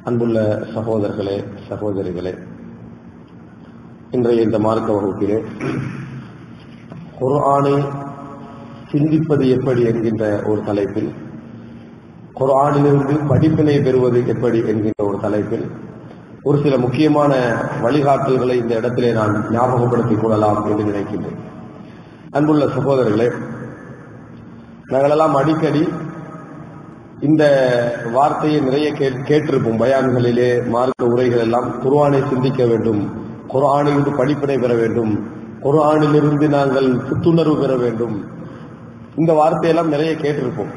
அன்புள்ள சகோதரர்களே சகோதரிகளே இன்றைய இந்த மார்க்க வகுப்பிலே குர்ஆனை சிந்திப்பது எப்படி என்கின்ற ஒரு தலைப்பில் குர்ஆனிலிருந்து படிப்பினை பெறுவது எப்படி என்கின்ற ஒரு தலைப்பில் ஒரு சில முக்கியமான வழிகாட்டல்களை இந்த இடத்திலே நான் ஞாபகப்படுத்திக் கொள்ளலாம் என்று நினைக்கின்றேன் அன்புள்ள சகோதரர்களே நாங்களெல்லாம் அடிக்கடி இந்த வார்த்தையை நிறைய கேட்டிருப்போம் பயான்களிலே மார்க்க உரைகள் எல்லாம் குர்ஆனை சிந்திக்க வேண்டும் குர்ஆனிலிருந்து படிப்பினை பெற வேண்டும் குர்ஆனிலிருந்து நாங்கள் புத்துணர்வு பெற வேண்டும் இந்த வார்த்தையெல்லாம் நிறைய கேட்டிருப்போம்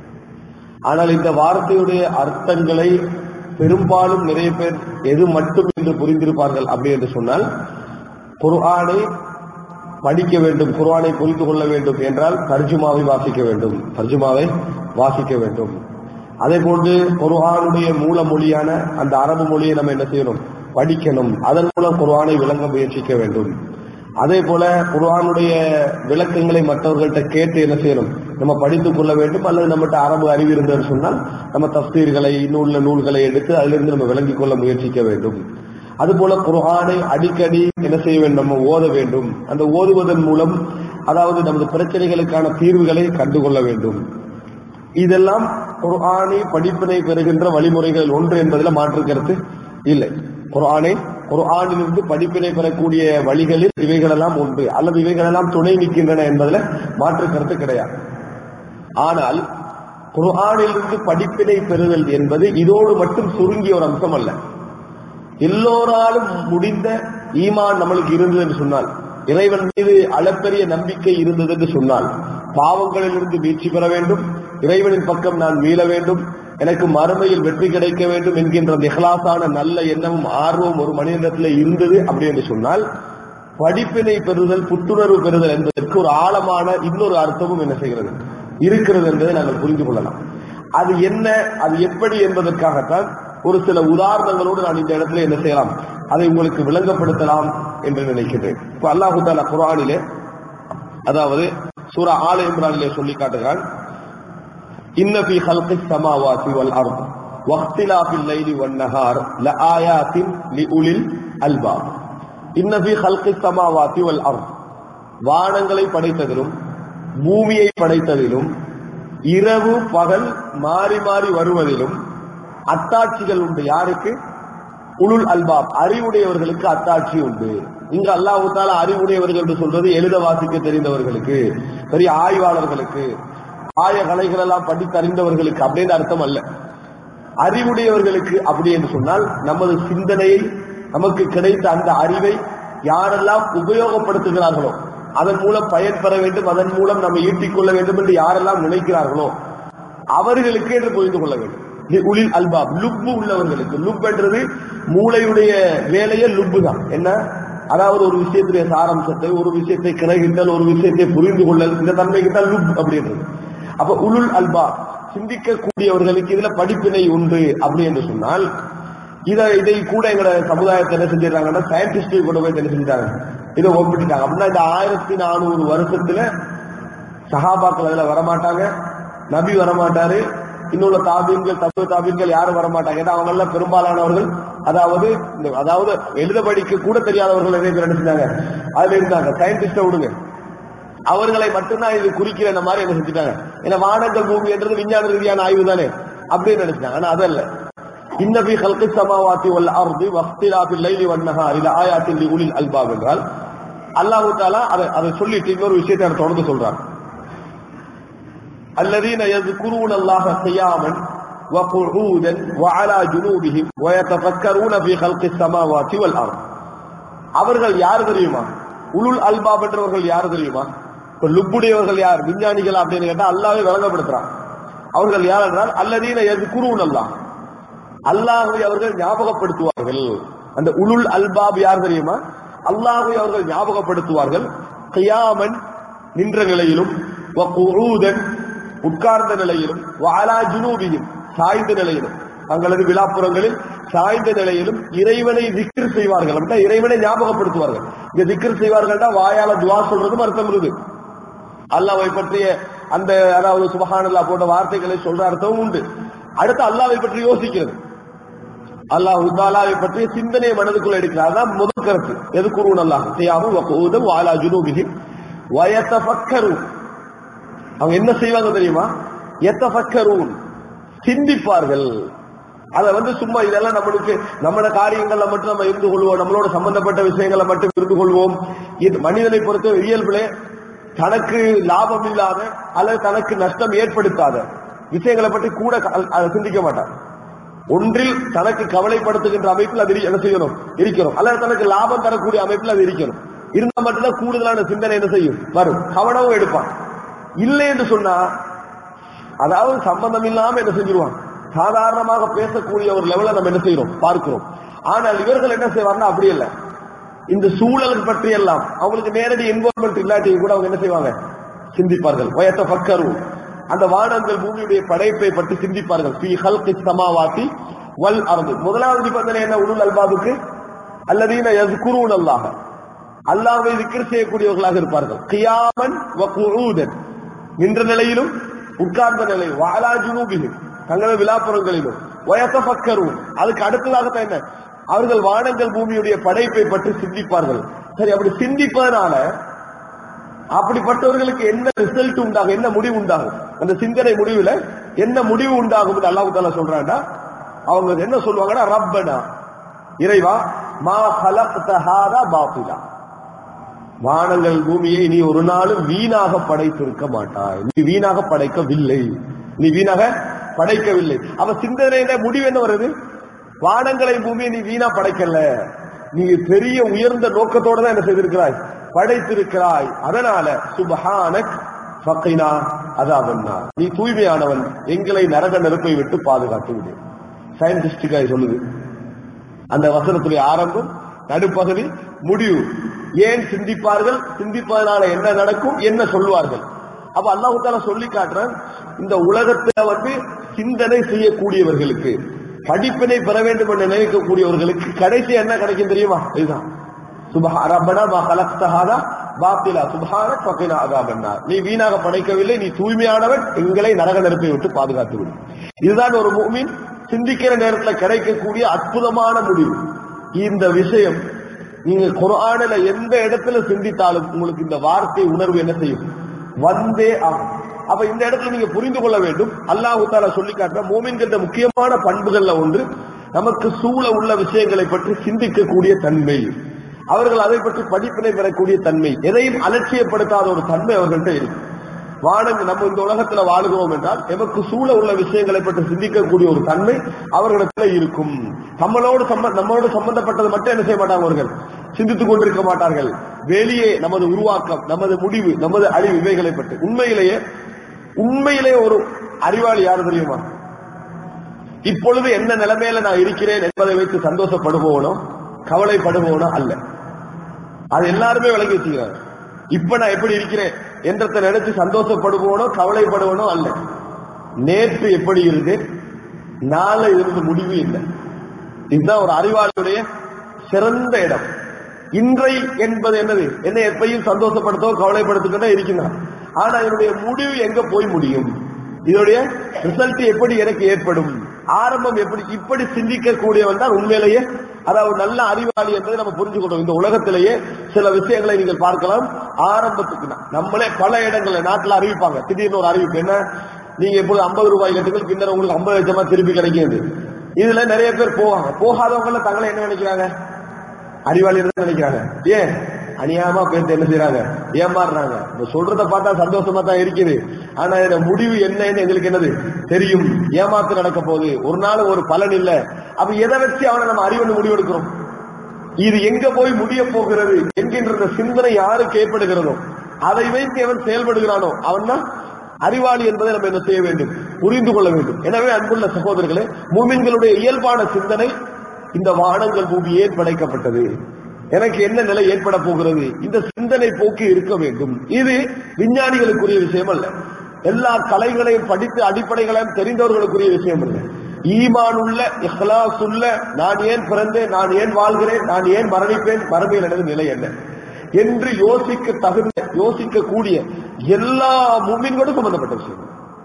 ஆனால் இந்த வார்த்தையுடைய அர்த்தங்களை பெரும்பாலும் நிறைய பேர் எது மட்டும் என்று புரிந்திருப்பார்கள் அப்படி என்று சொன்னால் குர்ஆனை படிக்க வேண்டும் குர்ஆனை புரிந்து கொள்ள வேண்டும் என்றால் தர்ஜுமாவை வாசிக்க வேண்டும் தர்ஜுமாவை வாசிக்க வேண்டும் அதே போன்று குர்ஆனுடைய மூல மொழியான அந்த அரபு மொழியை நம்ம என்ன செய்யணும் படிக்கணும் அதன் மூலம் குர்ஆனை விளங்க முயற்சிக்க வேண்டும் அதே போல குர்ஆனுடைய விளக்கங்களை மற்றவர்கள்ட்ட கேட்டு என்ன செய்யணும் நம்ம படித்துக் கொள்ள வேண்டும் அல்லது நம்மகிட்ட அரபு அறிவு இருந்தது சொன்னால் நம்ம தப்சீர்களை இன்னுள்ள நூல்களை எடுத்து அதிலிருந்து நம்ம விளங்கிக் கொள்ள முயற்சிக்க வேண்டும் அதுபோல குர்ஆனை அடிக்கடி என்ன செய்ய வேண்டும் நம்ம ஓத வேண்டும் அந்த ஓதுவதன் மூலம் அதாவது நமது பிரச்சனைகளுக்கான தீர்வுகளை கண்டுகொள்ள வேண்டும் இதெல்லாம் குர்ஆனை படிப்பினை பெறுகின்ற வழிமுறைகள் ஒன்று என்பதில் மாற்று கருத்து இல்லை குர்ஆனை குர்ஆனிலிருந்து படிப்பினை பெறக்கூடிய வழிகளில் இவைகளெல்லாம் ஒன்று அல்லது இவைகளெல்லாம் துணை நிற்கின்றன என்பதில் மாற்று கருத்து கிடையாது ஆனால் குர்ஆனிலிருந்து படிப்பினை பெறுதல் என்பது இதோடு மட்டும் சுருங்கிய ஒரு அம்சம் அல்ல எல்லோராலும் முடிந்த ஈமான் நம்மளுக்கு இருந்தது என்று சொன்னால் இறைவன் மீது அளப்பெரிய நம்பிக்கை இருந்தது என்று சொன்னால் பாவங்களிலிருந்து மீட்சி பெற வேண்டும் இறைவனின் பக்கம் நான் மீள வேண்டும் எனக்கு மறுமையில் வெற்றி கிடைக்க வேண்டும் என்கின்ற நிகலாசான நல்ல எண்ணமும் ஆர்வம் ஒரு மனிதனிடத்தில் இருந்தது அப்படி என்று சொன்னால் படிப்பினை பெறுதல் புத்துணர்வு பெறுதல் என்பதற்கு ஒரு ஆழமான இன்னொரு அர்த்தமும் என்ன செய்கிறது இருக்கிறது என்பதை நாங்கள் புரிந்து கொள்ளலாம் அது என்ன அது எப்படி என்பதற்காகத்தான் ஒரு சில உதாரணங்களோடு நான் இந்த இடத்துல என்ன செய்யலாம் அதை உங்களுக்கு விளங்கப்படுத்தலாம் என்று நினைக்கிறேன் இப்ப அல்லாஹு தாலா குரானிலே அதாவது சூரா ஆல இம்ரானிலே சொல்லி காட்டுகிறான் இன்ன ஃபீ ஹல்கி ஸமாவாதி வல் அர்த் வக்திலாஃபில் லைலி வன் நஹார் லஆயாத்தின் லிஉலில் அல்பாப் இன்ன ஃபீ ஹல்கி ஸமாவாதி வல் அர்த் வானங்களை படைத்ததிலும் பூமியை படைத்ததிலும் இரவு பகல் மாறி மாறி வருவதிலும் அத்தாட்சிகள் உண்டு யாருக்கு உளுள் அல்பாப் அறிவுடையவர்களுக்கு அத்தாட்சி உண்டு இங்க அல்லாஹு தாலா அறிவுடையவர்கள் என்று சொல்றது எழுத வாசிக்க தெரிந்தவர்களுக்கு பெரிய ஆய்வாளர்களுக்கு ஆய கலைகள் எல்லாம் படித்து அறிந்தவர்களுக்கு அப்படின்னு அர்த்தம் அல்ல அறிவுடையவர்களுக்கு அப்படி என்று சொன்னால் நமது சிந்தனையை நமக்கு கிடைத்த அந்த அறிவை யாரெல்லாம் உபயோகப்படுத்துகிறார்களோ அதன் மூலம் பயன் பெற வேண்டும் அதன் மூலம் நம்ம ஈட்டிக் கொள்ள வேண்டும் என்று யாரெல்லாம் நினைக்கிறார்களோ அவர்களுக்கு என்று புரிந்து கொள்ள வேண்டும் உளில் அல்பாப் லுப்பு உள்ளவர்களுக்கு லுப் என்றது மூளையுடைய வேலையே லுப்பு தான் என்ன அதாவது ஒரு விஷயத்துடைய சாராம்சத்தை ஒரு விஷயத்தை கிரகித்தல் ஒரு விஷயத்தை புரிந்து கொள்ளல் இந்த தன்மைக்கு தான் லுப் அப்படின்றது அப்ப உளுல் அல்பா சிந்திக்கக்கூடியவர்களுக்கு இதுல படிப்பினை உண்டு அப்படி என்று சொன்னால் இதை இதை கூட எங்களோட சமுதாயத்தை என்ன செஞ்சிடறாங்கன்னா சயின்டிஸ்ட் கூட போய் என்ன செஞ்சாங்க இதை ஒப்பிட்டுட்டாங்க அப்படின்னா இந்த ஆயிரத்தி நானூறு வருஷத்துல சஹாபாக்கள் அதுல வரமாட்டாங்க நபி வரமாட்டாரு இன்னுள்ள தாபீன்கள் தப்பு தாபீன்கள் யாரும் வரமாட்டாங்க ஏன்னா அவங்க எல்லாம் பெரும்பாலானவர்கள் அதாவது அதாவது எழுத படிக்க கூட தெரியாதவர்கள் நிறைய பேர் என்ன செஞ்சாங்க அதுல இருந்தாங்க சயின்டிஸ்ட விடுங்க அவர்களை மட்டும்தான் இது குறிக்கிற இந்த மாதிரி என்ன செஞ்சுட்டாங்க ஏன்னா வானங்கள் பூமி என்றது விஞ்ஞான ரீதியான ஆய்வு தானே அப்படின்னு நினைச்சாங்க ஆனா அதல்ல இன்ன பி ஹல்கி சமாவாத்தி வல் அர்தி வக்திலாபில் லைலி வன்னஹார் இல ஆயாத்தில் உலில் அல்பாப் என்றால் அல்லாஹு தாலா அதை அதை சொல்லிட்டு இன்னொரு விஷயத்தை தொடர்ந்து சொல்றாங்க الذين يذكرون الله قياما وقعودا وعلى جنوبهم ويتفكرون في خلق السماوات والارض அவர்கள் யார் தெரியுமா உளுல் அல்பாப் என்றவர்கள் யார் தெரியுமா இப்ப லுப்புடையவர்கள் யார் விஞ்ஞானிகள் அப்படின்னு கேட்டா அல்லாவே விளங்கப்படுத்துறான் அவர்கள் யார் என்றால் அல்லதீன எது குருவன் அல்லாஹ் அல்லாஹை அவர்கள் ஞாபகப்படுத்துவார்கள் அந்த உளுல் அல்பாப் யார் தெரியுமா அல்லாஹை அவர்கள் ஞாபகப்படுத்துவார்கள் கியாமன் நின்ற நிலையிலும் உட்கார்ந்த நிலையிலும் வாலா ஜுனூபியும் சாய்ந்த நிலையிலும் தங்களது விழாப்புறங்களில் சாய்ந்த நிலையிலும் இறைவனை திக்கர் செய்வார்கள் அப்படின்னா இறைவனை ஞாபகப்படுத்துவார்கள் இங்க திக்கர் செய்வார்கள்னா வாயால துவா சொல்றதும் அர்த்தம் இருக்குது அல்லாவை பற்றிய அந்த அதாவது சுபஹானல்லா போன்ற வார்த்தைகளை சொல்ற அர்த்தமும் உண்டு அடுத்து அல்லாவை பற்றி யோசிக்கிறது அல்லாஹு தாலாவை பற்றிய சிந்தனையை மனதுக்குள்ள எடுக்கிறார் அதான் முதல் கருத்து எது குருவன் அல்லாஹ் செய்யாவும் வக்கூதம் வாலா ஜுனூபிஹி வயத்தஃபக்கரும் அவங்க என்ன செய்வாங்க தெரியுமா எத்தஃபக்கரும் சிந்திப்பார்கள் அத வந்து சும்மா இதெல்லாம் நம்மளுக்கு நம்மளோட காரியங்கள்ல மட்டும் நம்ம இருந்து கொள்வோம் நம்மளோட சம்பந்தப்பட்ட விஷயங்களை மட்டும் இருந்து கொள்வோம் இது மனிதனை பொறுத்த இயல்பிலே தனக்கு லாபம் இல்லாத அல்லது தனக்கு நஷ்டம் ஏற்படுத்தாத விஷயங்களை பற்றி கூட க- அதை சிந்திக்க மாட்டான் ஒன்றில் தனக்கு கவலைப்படுத்துகின்ற அமைப்பில் அது இரு- என்ன செய்யணும் இருக்கணும் அல்லது தனக்கு லாபம் தரக்கூடிய அமைப்பில் அது இருக்கணும் இருந்தா மட்டும்தான் கூடுதலான சிந்தனை என்ன செய்யும் வரும் கவனமும் எடுப்பான் இல்லை என்று சொன்னா அதாவது சம்பந்தம் இல்லாம என்ன செஞ்சிருவான் சாதாரணமாக பேசக்கூடிய ஒரு லெவல நம்ம என்ன செய்யறோம் பார்க்கிறோம் ஆனால் இவர்கள் என்ன செய்வாங்கன்னா அப்படி இல்ல இந்த சூழல் பற்றி எல்லாம் அவங்களுக்கு நேரடி இன்வால்மெண்ட் இல்லாட்டியும் கூட அவங்க என்ன செய்வாங்க சிந்திப்பார்கள் வயத்த பக்கரு அந்த வானங்கள் பூமியுடைய படைப்பை பற்றி சிந்திப்பார்கள் ஃபீ ஹல்கி சமாவாத்தி வல் அர்து முதலாவது நிபந்தனை என்ன உருள் அல்பாபுக்கு அல்லதீன யஸ்குரூன் அல்லாஹ் அல்லாஹ்வை திக்ர் செய்யக்கூடியவர்களாக இருப்பார்கள் கியாமன் வ குஊதன் நின்ற நிலையிலும் உட்கார்ந்த நிலையில் வாலா ஜுனூபிலும் தங்களது விழாப்புறங்களிலும் வயத்தபக்கரும் அதுக்கு அடுத்ததாகத்தான் என்ன அவர்கள் வானங்கள் பூமியுடைய படைப்பை பற்றி சிந்திப்பார்கள் சரி அப்படி சிந்திப்பதனால அப்படிப்பட்டவர்களுக்கு என்ன ரிசல்ட் உண்டாகும் என்ன முடிவு உண்டாகும் அந்த சிந்தனை முடிவுல என்ன முடிவு உண்டாகும் என்று அல்லாஹ் தாலா சொல்றாங்கன்னா அவங்க என்ன சொல்லுவாங்கன்னா ரப்பனா இறைவா மா ஹலக்த ஹாதா பாத்திலா வானங்கள் பூமியை நீ ஒரு நாளும் வீணாக படைத்திருக்க மாட்டாய் நீ வீணாக படைக்கவில்லை நீ வீணாக படைக்கவில்லை அவ சிந்தனையில முடிவு என்ன வருது வானங்களை பூமியை நீ வீணா படைக்கல நீ பெரிய உயர்ந்த நோக்கத்தோட தான் என்ன செய்திருக்கிறாய் படைத்திருக்கிறாய் அதனால சுபஹானக் ஃபக்கினா அதாவன்னா நீ தூய்மையானவன் எங்களை நரக நெருப்பை விட்டு பாதுகாத்து விடு சயின்டிஸ்டுக்காய் சொல்லுது அந்த வசனத்துடைய ஆரம்பம் நடுப்பகுதி முடிவு ஏன் சிந்திப்பார்கள் சிந்திப்பதனால என்ன நடக்கும் என்ன சொல்வார்கள் அப்ப அல்லாஹு தாலா சொல்லி காட்டுறான் இந்த உலகத்துல வந்து சிந்தனை செய்யக்கூடியவர்களுக்கு படிப்பினை பெற வேண்டும் என்று நினைக்கக்கூடியவர்களுக்கு கடைசி என்ன கிடைக்கும் தெரியுமா இதுதான் சுபஹா ரப்பனா மா கலக்தஹாதா பாத்திலா சுபஹான ஃபகினா அதாபன்னா நீ வீணாக படைக்கவில்லை நீ தூய்மையானவன் எங்களை நரக நெருப்பை விட்டு பாதுகாத்து விடு இதுதான் ஒரு முஃமின் சிந்திக்கிற நேரத்துல கிடைக்கக்கூடிய அற்புதமான முடிவு இந்த விஷயம் நீங்க குர்ஆனில் எந்த இடத்துல சிந்தித்தாலும் உங்களுக்கு இந்த வார்த்தை உணர்வு என்ன செய்யும் வந்தே ஆகும் அப்ப இந்த இடத்துல நீங்க புரிந்து கொள்ள வேண்டும் அல்லாஹு தாலா சொல்லி காட்டுற மோமின்கிற முக்கியமான பண்புகள்ல ஒன்று நமக்கு சூழ உள்ள விஷயங்களை பற்றி சிந்திக்கக்கூடிய தன்மை அவர்கள் அதை பற்றி படிப்பினை பெறக்கூடிய தன்மை எதையும் அலட்சியப்படுத்தாத ஒரு தன்மை அவர்கள்ட்ட இருக்கு வானங்க நம்ம இந்த உலகத்துல வாழுகிறோம் என்றால் எமக்கு சூழ உள்ள விஷயங்களை பற்றி சிந்திக்கக்கூடிய ஒரு தன்மை அவர்களிடத்துல இருக்கும் நம்மளோடு சம்ப- நம்மளோடு சம்பந்தப்பட்டது மட்டும் என்ன செய்ய மாட்டாங்க அவர்கள் சிந்தித்துக் கொண்டிருக்க மாட்டார்கள் வெளியே நமது உருவாக்கம் நமது முடிவு நமது அழிவு இவைகளை பற்றி உண்மையிலேயே உண்மையிலேயே ஒரு அறிவாளி யாரு தெரியுமா இப்பொழுது என்ன நிலைமையில நான் இருக்கிறேன் என்பதை வைத்து சந்தோஷப்படுபவனோ கவலைப்படுபவனோ அல்ல அது எல்லாருமே விளங்கி வச்சுக்கிறாங்க இப்ப நான் எப்படி இருக்கிறேன் என்றதை நினைச்சு சந்தோஷப்படுபவனோ கவலைப்படுவனோ அல்ல நேற்று எப்படி இருந்து நாளை இருந்து முடிவு இல்லை இதுதான் ஒரு அறிவாளியுடைய சிறந்த இடம் இன்றை என்பது என்னது என்ன எப்பையும் சந்தோஷப்படுத்தோ கவலைப்படுத்திக்கிட்டோ இருக்கிறான் ஆனா இதனுடைய முடிவு எங்க போய் முடியும் இதனுடைய ரிசல்ட் எப்படி எனக்கு ஏற்படும் ஆரம்பம் எப்படி இப்படி சிந்திக்க கூடியவன் தான் உண்மையிலேயே அதாவது நல்ல அறிவாளி என்பதை நம்ம புரிஞ்சுக்கணும் இந்த உலகத்திலேயே சில விஷயங்களை நீங்கள் பார்க்கலாம் ஆரம்பத்துக்கு ந- நம்மளே பல இடங்கள்ல நாட்டுல அறிவிப்பாங்க திடீர்னு ஒரு அறிவிப்பு என்ன நீங்க இப்போது ஐம்பது ரூபாய் கட்டுங்கள் பின்னர் உங்களுக்கு ஐம்பது லட்சமா திருப்பி கிடைக்குது இதுல நிறைய பேர் போவாங்க போகாதவங்கள தங்களை என்ன நினைக்கிறாங்க அறிவாளி தான் நினைக்கிறாங்க ஏன் அநியாயமா பேர்த்து என்ன செய்யறாங்க ஏமாறுறாங்க இப்ப சொல்றத பார்த்தா சந்தோஷமா தான் இருக்குது ஆனா இந்த முடிவு என்னன்னு எங்களுக்கு என்னது தெரியும் ஏமாத்து நடக்க போகுது ஒரு நாள் ஒரு பலன் இல்ல அப்ப எதை வச்சு அவனை நம்ம அறிவுன்னு முடிவெடுக்கிறோம் இது எங்க போய் முடிய போகிறது என்கின்ற இந்த சிந்தனை யாருக்கு ஏற்படுகிறதோ அதை வைத்து எவன் செயல்படுகிறானோ அவன் தான் அறிவாளி என்பதை நம்ம என்ன செய்ய வேண்டும் புரிந்து கொள்ள வேண்டும் எனவே அன்புள்ள சகோதரர்களே மூமின்களுடைய இயல்பான சிந்தனை இந்த வானங்கள் பூமி ஏன் படைக்கப்பட்டது எனக்கு என்ன நிலை ஏற்பட போகிறது இந்த சிந்தனை போக்கு இருக்க வேண்டும் இது விஞ்ஞானிகளுக்குரிய விஷயம் அல்ல எல்லா கலைகளையும் படித்து அடிப்படைகளையும் தெரிந்தவர்களுக்குரிய விஷயம் அல்ல ஈமான் உள்ள இஹ்லாஸ் உள்ள நான் ஏன் பிறந்தேன் நான் ஏன் வாழ்கிறேன் நான் ஏன் மரணிப்பேன் மரபியல் எனது நிலை என்ன என்று யோசிக்க தகுந்த யோசிக்க கூடிய எல்லா மூமின்களோடும் சம்பந்தப்பட்ட விஷயம்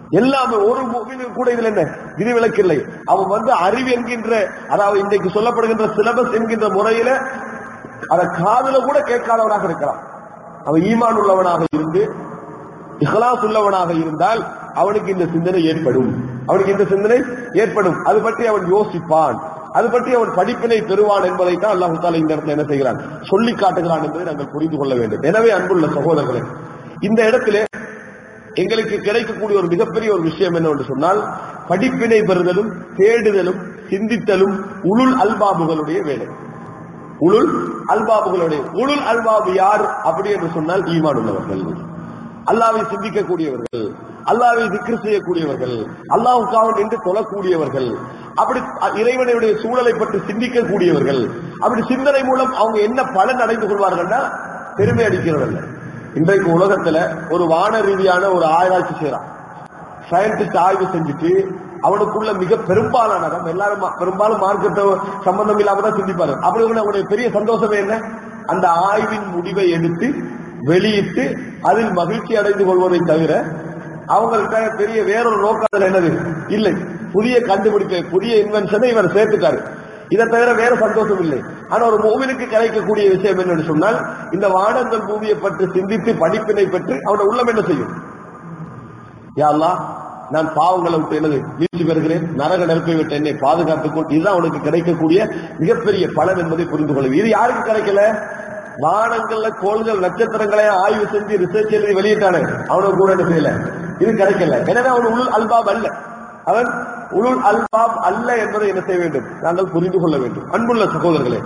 எல்லாமே ஒரு மூவினுக்கு கூட இதுல என்ன விதிவிலக்கு இல்லை அவன் வந்து அறிவு என்கின்ற அதாவது இன்றைக்கு சொல்லப்படுகின்ற சிலபஸ் என்கின்ற முறையில அத காதுல கூட கேட்காதவனாக இருக்கிறான் அவன் ஈமான் உள்ளவனாக இருந்து இஹ்லாஸ் உள்ளவனாக இருந்தால் அவனுக்கு இந்த சிந்தனை ஏற்படும் அவனுக்கு இந்த சிந்தனை ஏற்படும் அது பற்றி அவன் யோசிப்பான் அது பற்றி அவன் படிப்பினை பெறுவான் என்பதைத்தான் அல்லாஹு தாலா இந்த இடத்துல என்ன செய்கிறான் சொல்லி காட்டுகிறான் என்பதை நாங்கள் புரிந்து கொள்ள வேண்டும் எனவே அன்புள்ள சகோதரர்களே இந்த இடத்திலே எங்களுக்கு கிடைக்கக்கூடிய ஒரு மிகப்பெரிய ஒரு விஷயம் என்னவென்று சொன்னால் படிப்பினை பெறுதலும் தேடுதலும் சிந்தித்தலும் உளுள் அல்பாபுகளுடைய வேலை உளுள் அல்பாபுகளுடைய உளுள் அல்பாபு யார் அப்படி என்று சொன்னால் ஈமான் உள்ளவர்கள் அல்லாவை சிந்திக்கக்கூடியவர்கள் அல்லாவை திக்ரு செய்யக்கூடியவர்கள் அல்லாவுக்காக நின்று தொழக்கூடியவர்கள் அப்படி இறைவனுடைய சூழலை பற்றி சிந்திக்கக்கூடியவர்கள் அப்படி சிந்தனை மூலம் அவங்க என்ன பலன் அடைந்து கொள்வார்கள்னா பெருமை அடிக்கிறதல்ல இன்றைக்கு உலகத்துல ஒரு வான ரீதியான ஒரு ஆராய்ச்சி செய்யறான் சயின்டிஸ்ட் ஆய்வு செஞ்சுட்டு அவனுக்குள்ள மிக பெரும்பாலானதான் எல்லாரும் மா- பெரும்பாலும் மார்க்கெட்ட சம்பந்தம் இல்லாம தான் சிந்திப்பாரு அப்படி ஒண்ணு அவனுடைய பெரிய சந்தோஷமே என்ன அந்த ஆய்வின் முடிவை எடுத்து வெளியிட்டு அதில் மகிழ்ச்சி அடைந்து கொள்வதை தவிர அவங்கள்ட்ட பெரிய வேறொரு நோக்கம் அதுல என்னது இல்லை புதிய கண்டுபிடிப்பை புதிய இன்வென்ஷனை இவர் சேர்த்துட்டாரு இதை தவிர வேற சந்தோஷம் இல்லை ஆனா ஒரு மூவினுக்கு கிடைக்கக்கூடிய விஷயம் என்னன்னு சொன்னால் இந்த வானங்கள் பூமியை பற்றி சிந்தித்து படிப்பினை பெற்று அவனோட உள்ளம் என்ன செய்யும் யா அல்லாஹ் நான் பாவங்களை விட்டு எனது மீட்சி பெறுகிறேன் நரக நெருப்பை விட்டு என்னை பாதுகாத்துக் கொண்டு இதுதான் அவனுக்கு கிடைக்கக்கூடிய மிகப்பெரிய பலன் என்பதை புரிந்து கொள்ளும் இது யாருக்கு கிடைக்கல வானங்கள்ல கோள்கள் நட்சத்திரங்களை ஆய்வு செஞ்சு ரிசர்ச் எழுதி வெளியிட்டானே அவனுக்கு கூட என்ன செய்யல இது கிடைக்கல எனவே அவன் உள் அல்பாப் அல்ல அவன் உளுள் அல்பாப் அல்ல என்பதை என்ன செய்ய வேண்டும் நாங்கள் புரிந்து கொள்ள வேண்டும் அன்புள்ள சகோதரர்களே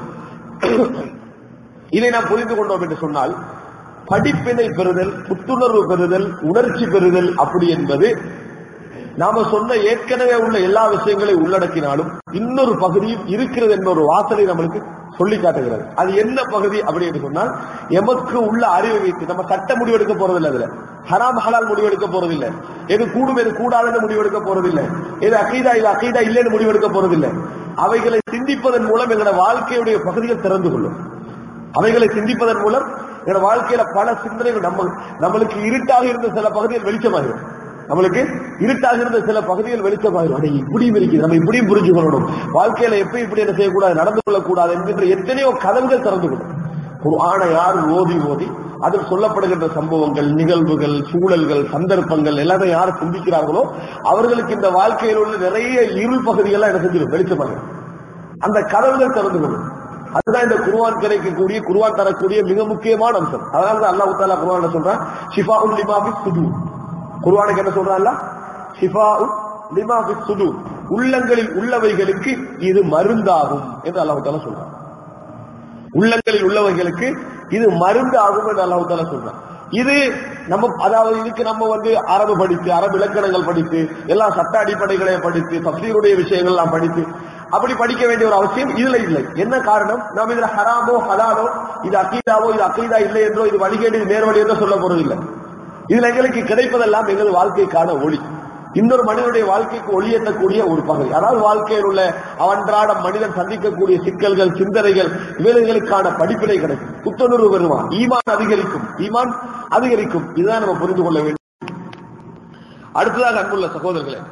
இதை நாம் புரிந்து கொண்டோம் என்று சொன்னால் படிப்பினை பெறுதல் புத்துணர்வு பெறுதல் உணர்ச்சி பெறுதல் அப்படி என்பது நாம சொன்ன ஏற்கனவே உள்ள எல்லா விஷயங்களையும் உள்ளடக்கினாலும் இன்னொரு பகுதியும் இருக்கிறது என்ற ஒரு வாசனை நம்மளுக்கு சொல்லி காட்டுகிறது அது என்ன பகுதி அப்படி என்று சொன்னால் எமக்கு உள்ள அறிவை வைத்து நம்ம சட்ட முடிவெடுக்க போறதில்லை அதுல ஹராம் ஹலால் முடிவெடுக்க போறதில்லை எது கூடும் எது கூடாதுன்னு முடிவெடுக்க போறதில்லை எது அகீதா இது அகீதா இல்லைன்னு முடிவெடுக்க போறதில்லை அவைகளை சிந்திப்பதன் மூலம் எங்களோட வாழ்க்கையுடைய பகுதிகள் திறந்து கொள்ளும் அவைகளை சிந்திப்பதன் மூலம் எங்களோட வாழ்க்கையில பல சிந்தனைகள் நம்ம நம்மளுக்கு இருட்டாக இருந்த சில பகுதிகள் வெளிச்சமாகிடும் நம்மளுக்கு இருட்டாக இருந்த சில பகுதிகள் வெளிச்சமாகிடும் அடே இப்படியும் இருக்குது நம்ம இப்படியும் புரிஞ்சு கொள்ளணும் வாழ்க்கையில எப்ப இப்படி என்ன செய்யக்கூடாது நடந்து கொள்ளக்கூடாது என்கின்ற எத்தனையோ கதவுகள் திறந்து கொள்ளும் குர்ஆனை யார் ஓதி ஓதி அதில் சொல்லப்படுகின்ற சம்பவங்கள் நிகழ்வுகள் சூழல்கள் சந்தர்ப்பங்கள் எல்லாமே யார் சிந்திக்கிறார்களோ அவர்களுக்கு இந்த வாழ்க்கையில் உள்ள நிறைய இருள் பகுதிகள்லாம் என்ன செஞ்சிடும் வெளிச்சமாகிடும் அந்த கதவுகள் திறந்து கொள்ளும் அதுதான் இந்த குருவான் கிடைக்கக்கூடிய குருவான் தரக்கூடிய மிக முக்கியமான அம்சம் அதனால தான் அல்லாஹ் தாலா குருவான் சொல்றான் ஷிஃபா உல் லிமா பி சுது குருவானுக்கு என்ன சொல்றான் அல்லாஹ் ஷிஃபா உல் லிமா பி சுது உள்ளங்களில் உள்ளவைகளுக்கு இது மருந்தாகும் என்று அல்லாஹ் தாலா சொல்றான் உள்ளங்களில் உள்ளவைகளுக்கு இது மருந்து ஆகும் என்று அல்லாஹ் தாலா சொல்றான் இது நம்ம அதாவது இதுக்கு நம்ம வந்து அரபு படித்து அரபு இலக்கணங்கள் படித்து எல்லா சட்ட அடிப்படைகளை படித்து தப்சீருடைய விஷயங்கள் எல்லாம் படித்து அப்படி படிக்க வேண்டிய ஒரு அவசியம் இதுல இல்லை என்ன காரணம் நாம் இதுல ஹராமோ ஹலாலோ இது அக்கீதாவோ இது அக்கீதா இல்லை என்றோ இது வழிகேடு இது நேர்வழி என்றோ சொல்ல போறதில்லை இதுல எங்களுக்கு கிடைப்பதெல்லாம் எங்கள் வாழ்க்கைக்கான ஒளி இன்னொரு மனிதனுடைய வாழ்க்கைக்கு ஒளியேற்றக்கூடிய ஒரு பகுதி அதாவது வாழ்க்கையில் உள்ள அன்றாட மனிதன் சந்திக்கக்கூடிய சிக்கல்கள் சிந்தனைகள் இவர்களுக்கான படிப்பினை கிடைக்கும் புத்துணர்வு வருவான் ஈமான் அதிகரிக்கும் ஈமான் அதிகரிக்கும் இதுதான் நம்ம புரிந்து கொள்ள வேண்டும் அடுத்ததாக அன்புள்ள சகோதரர்களே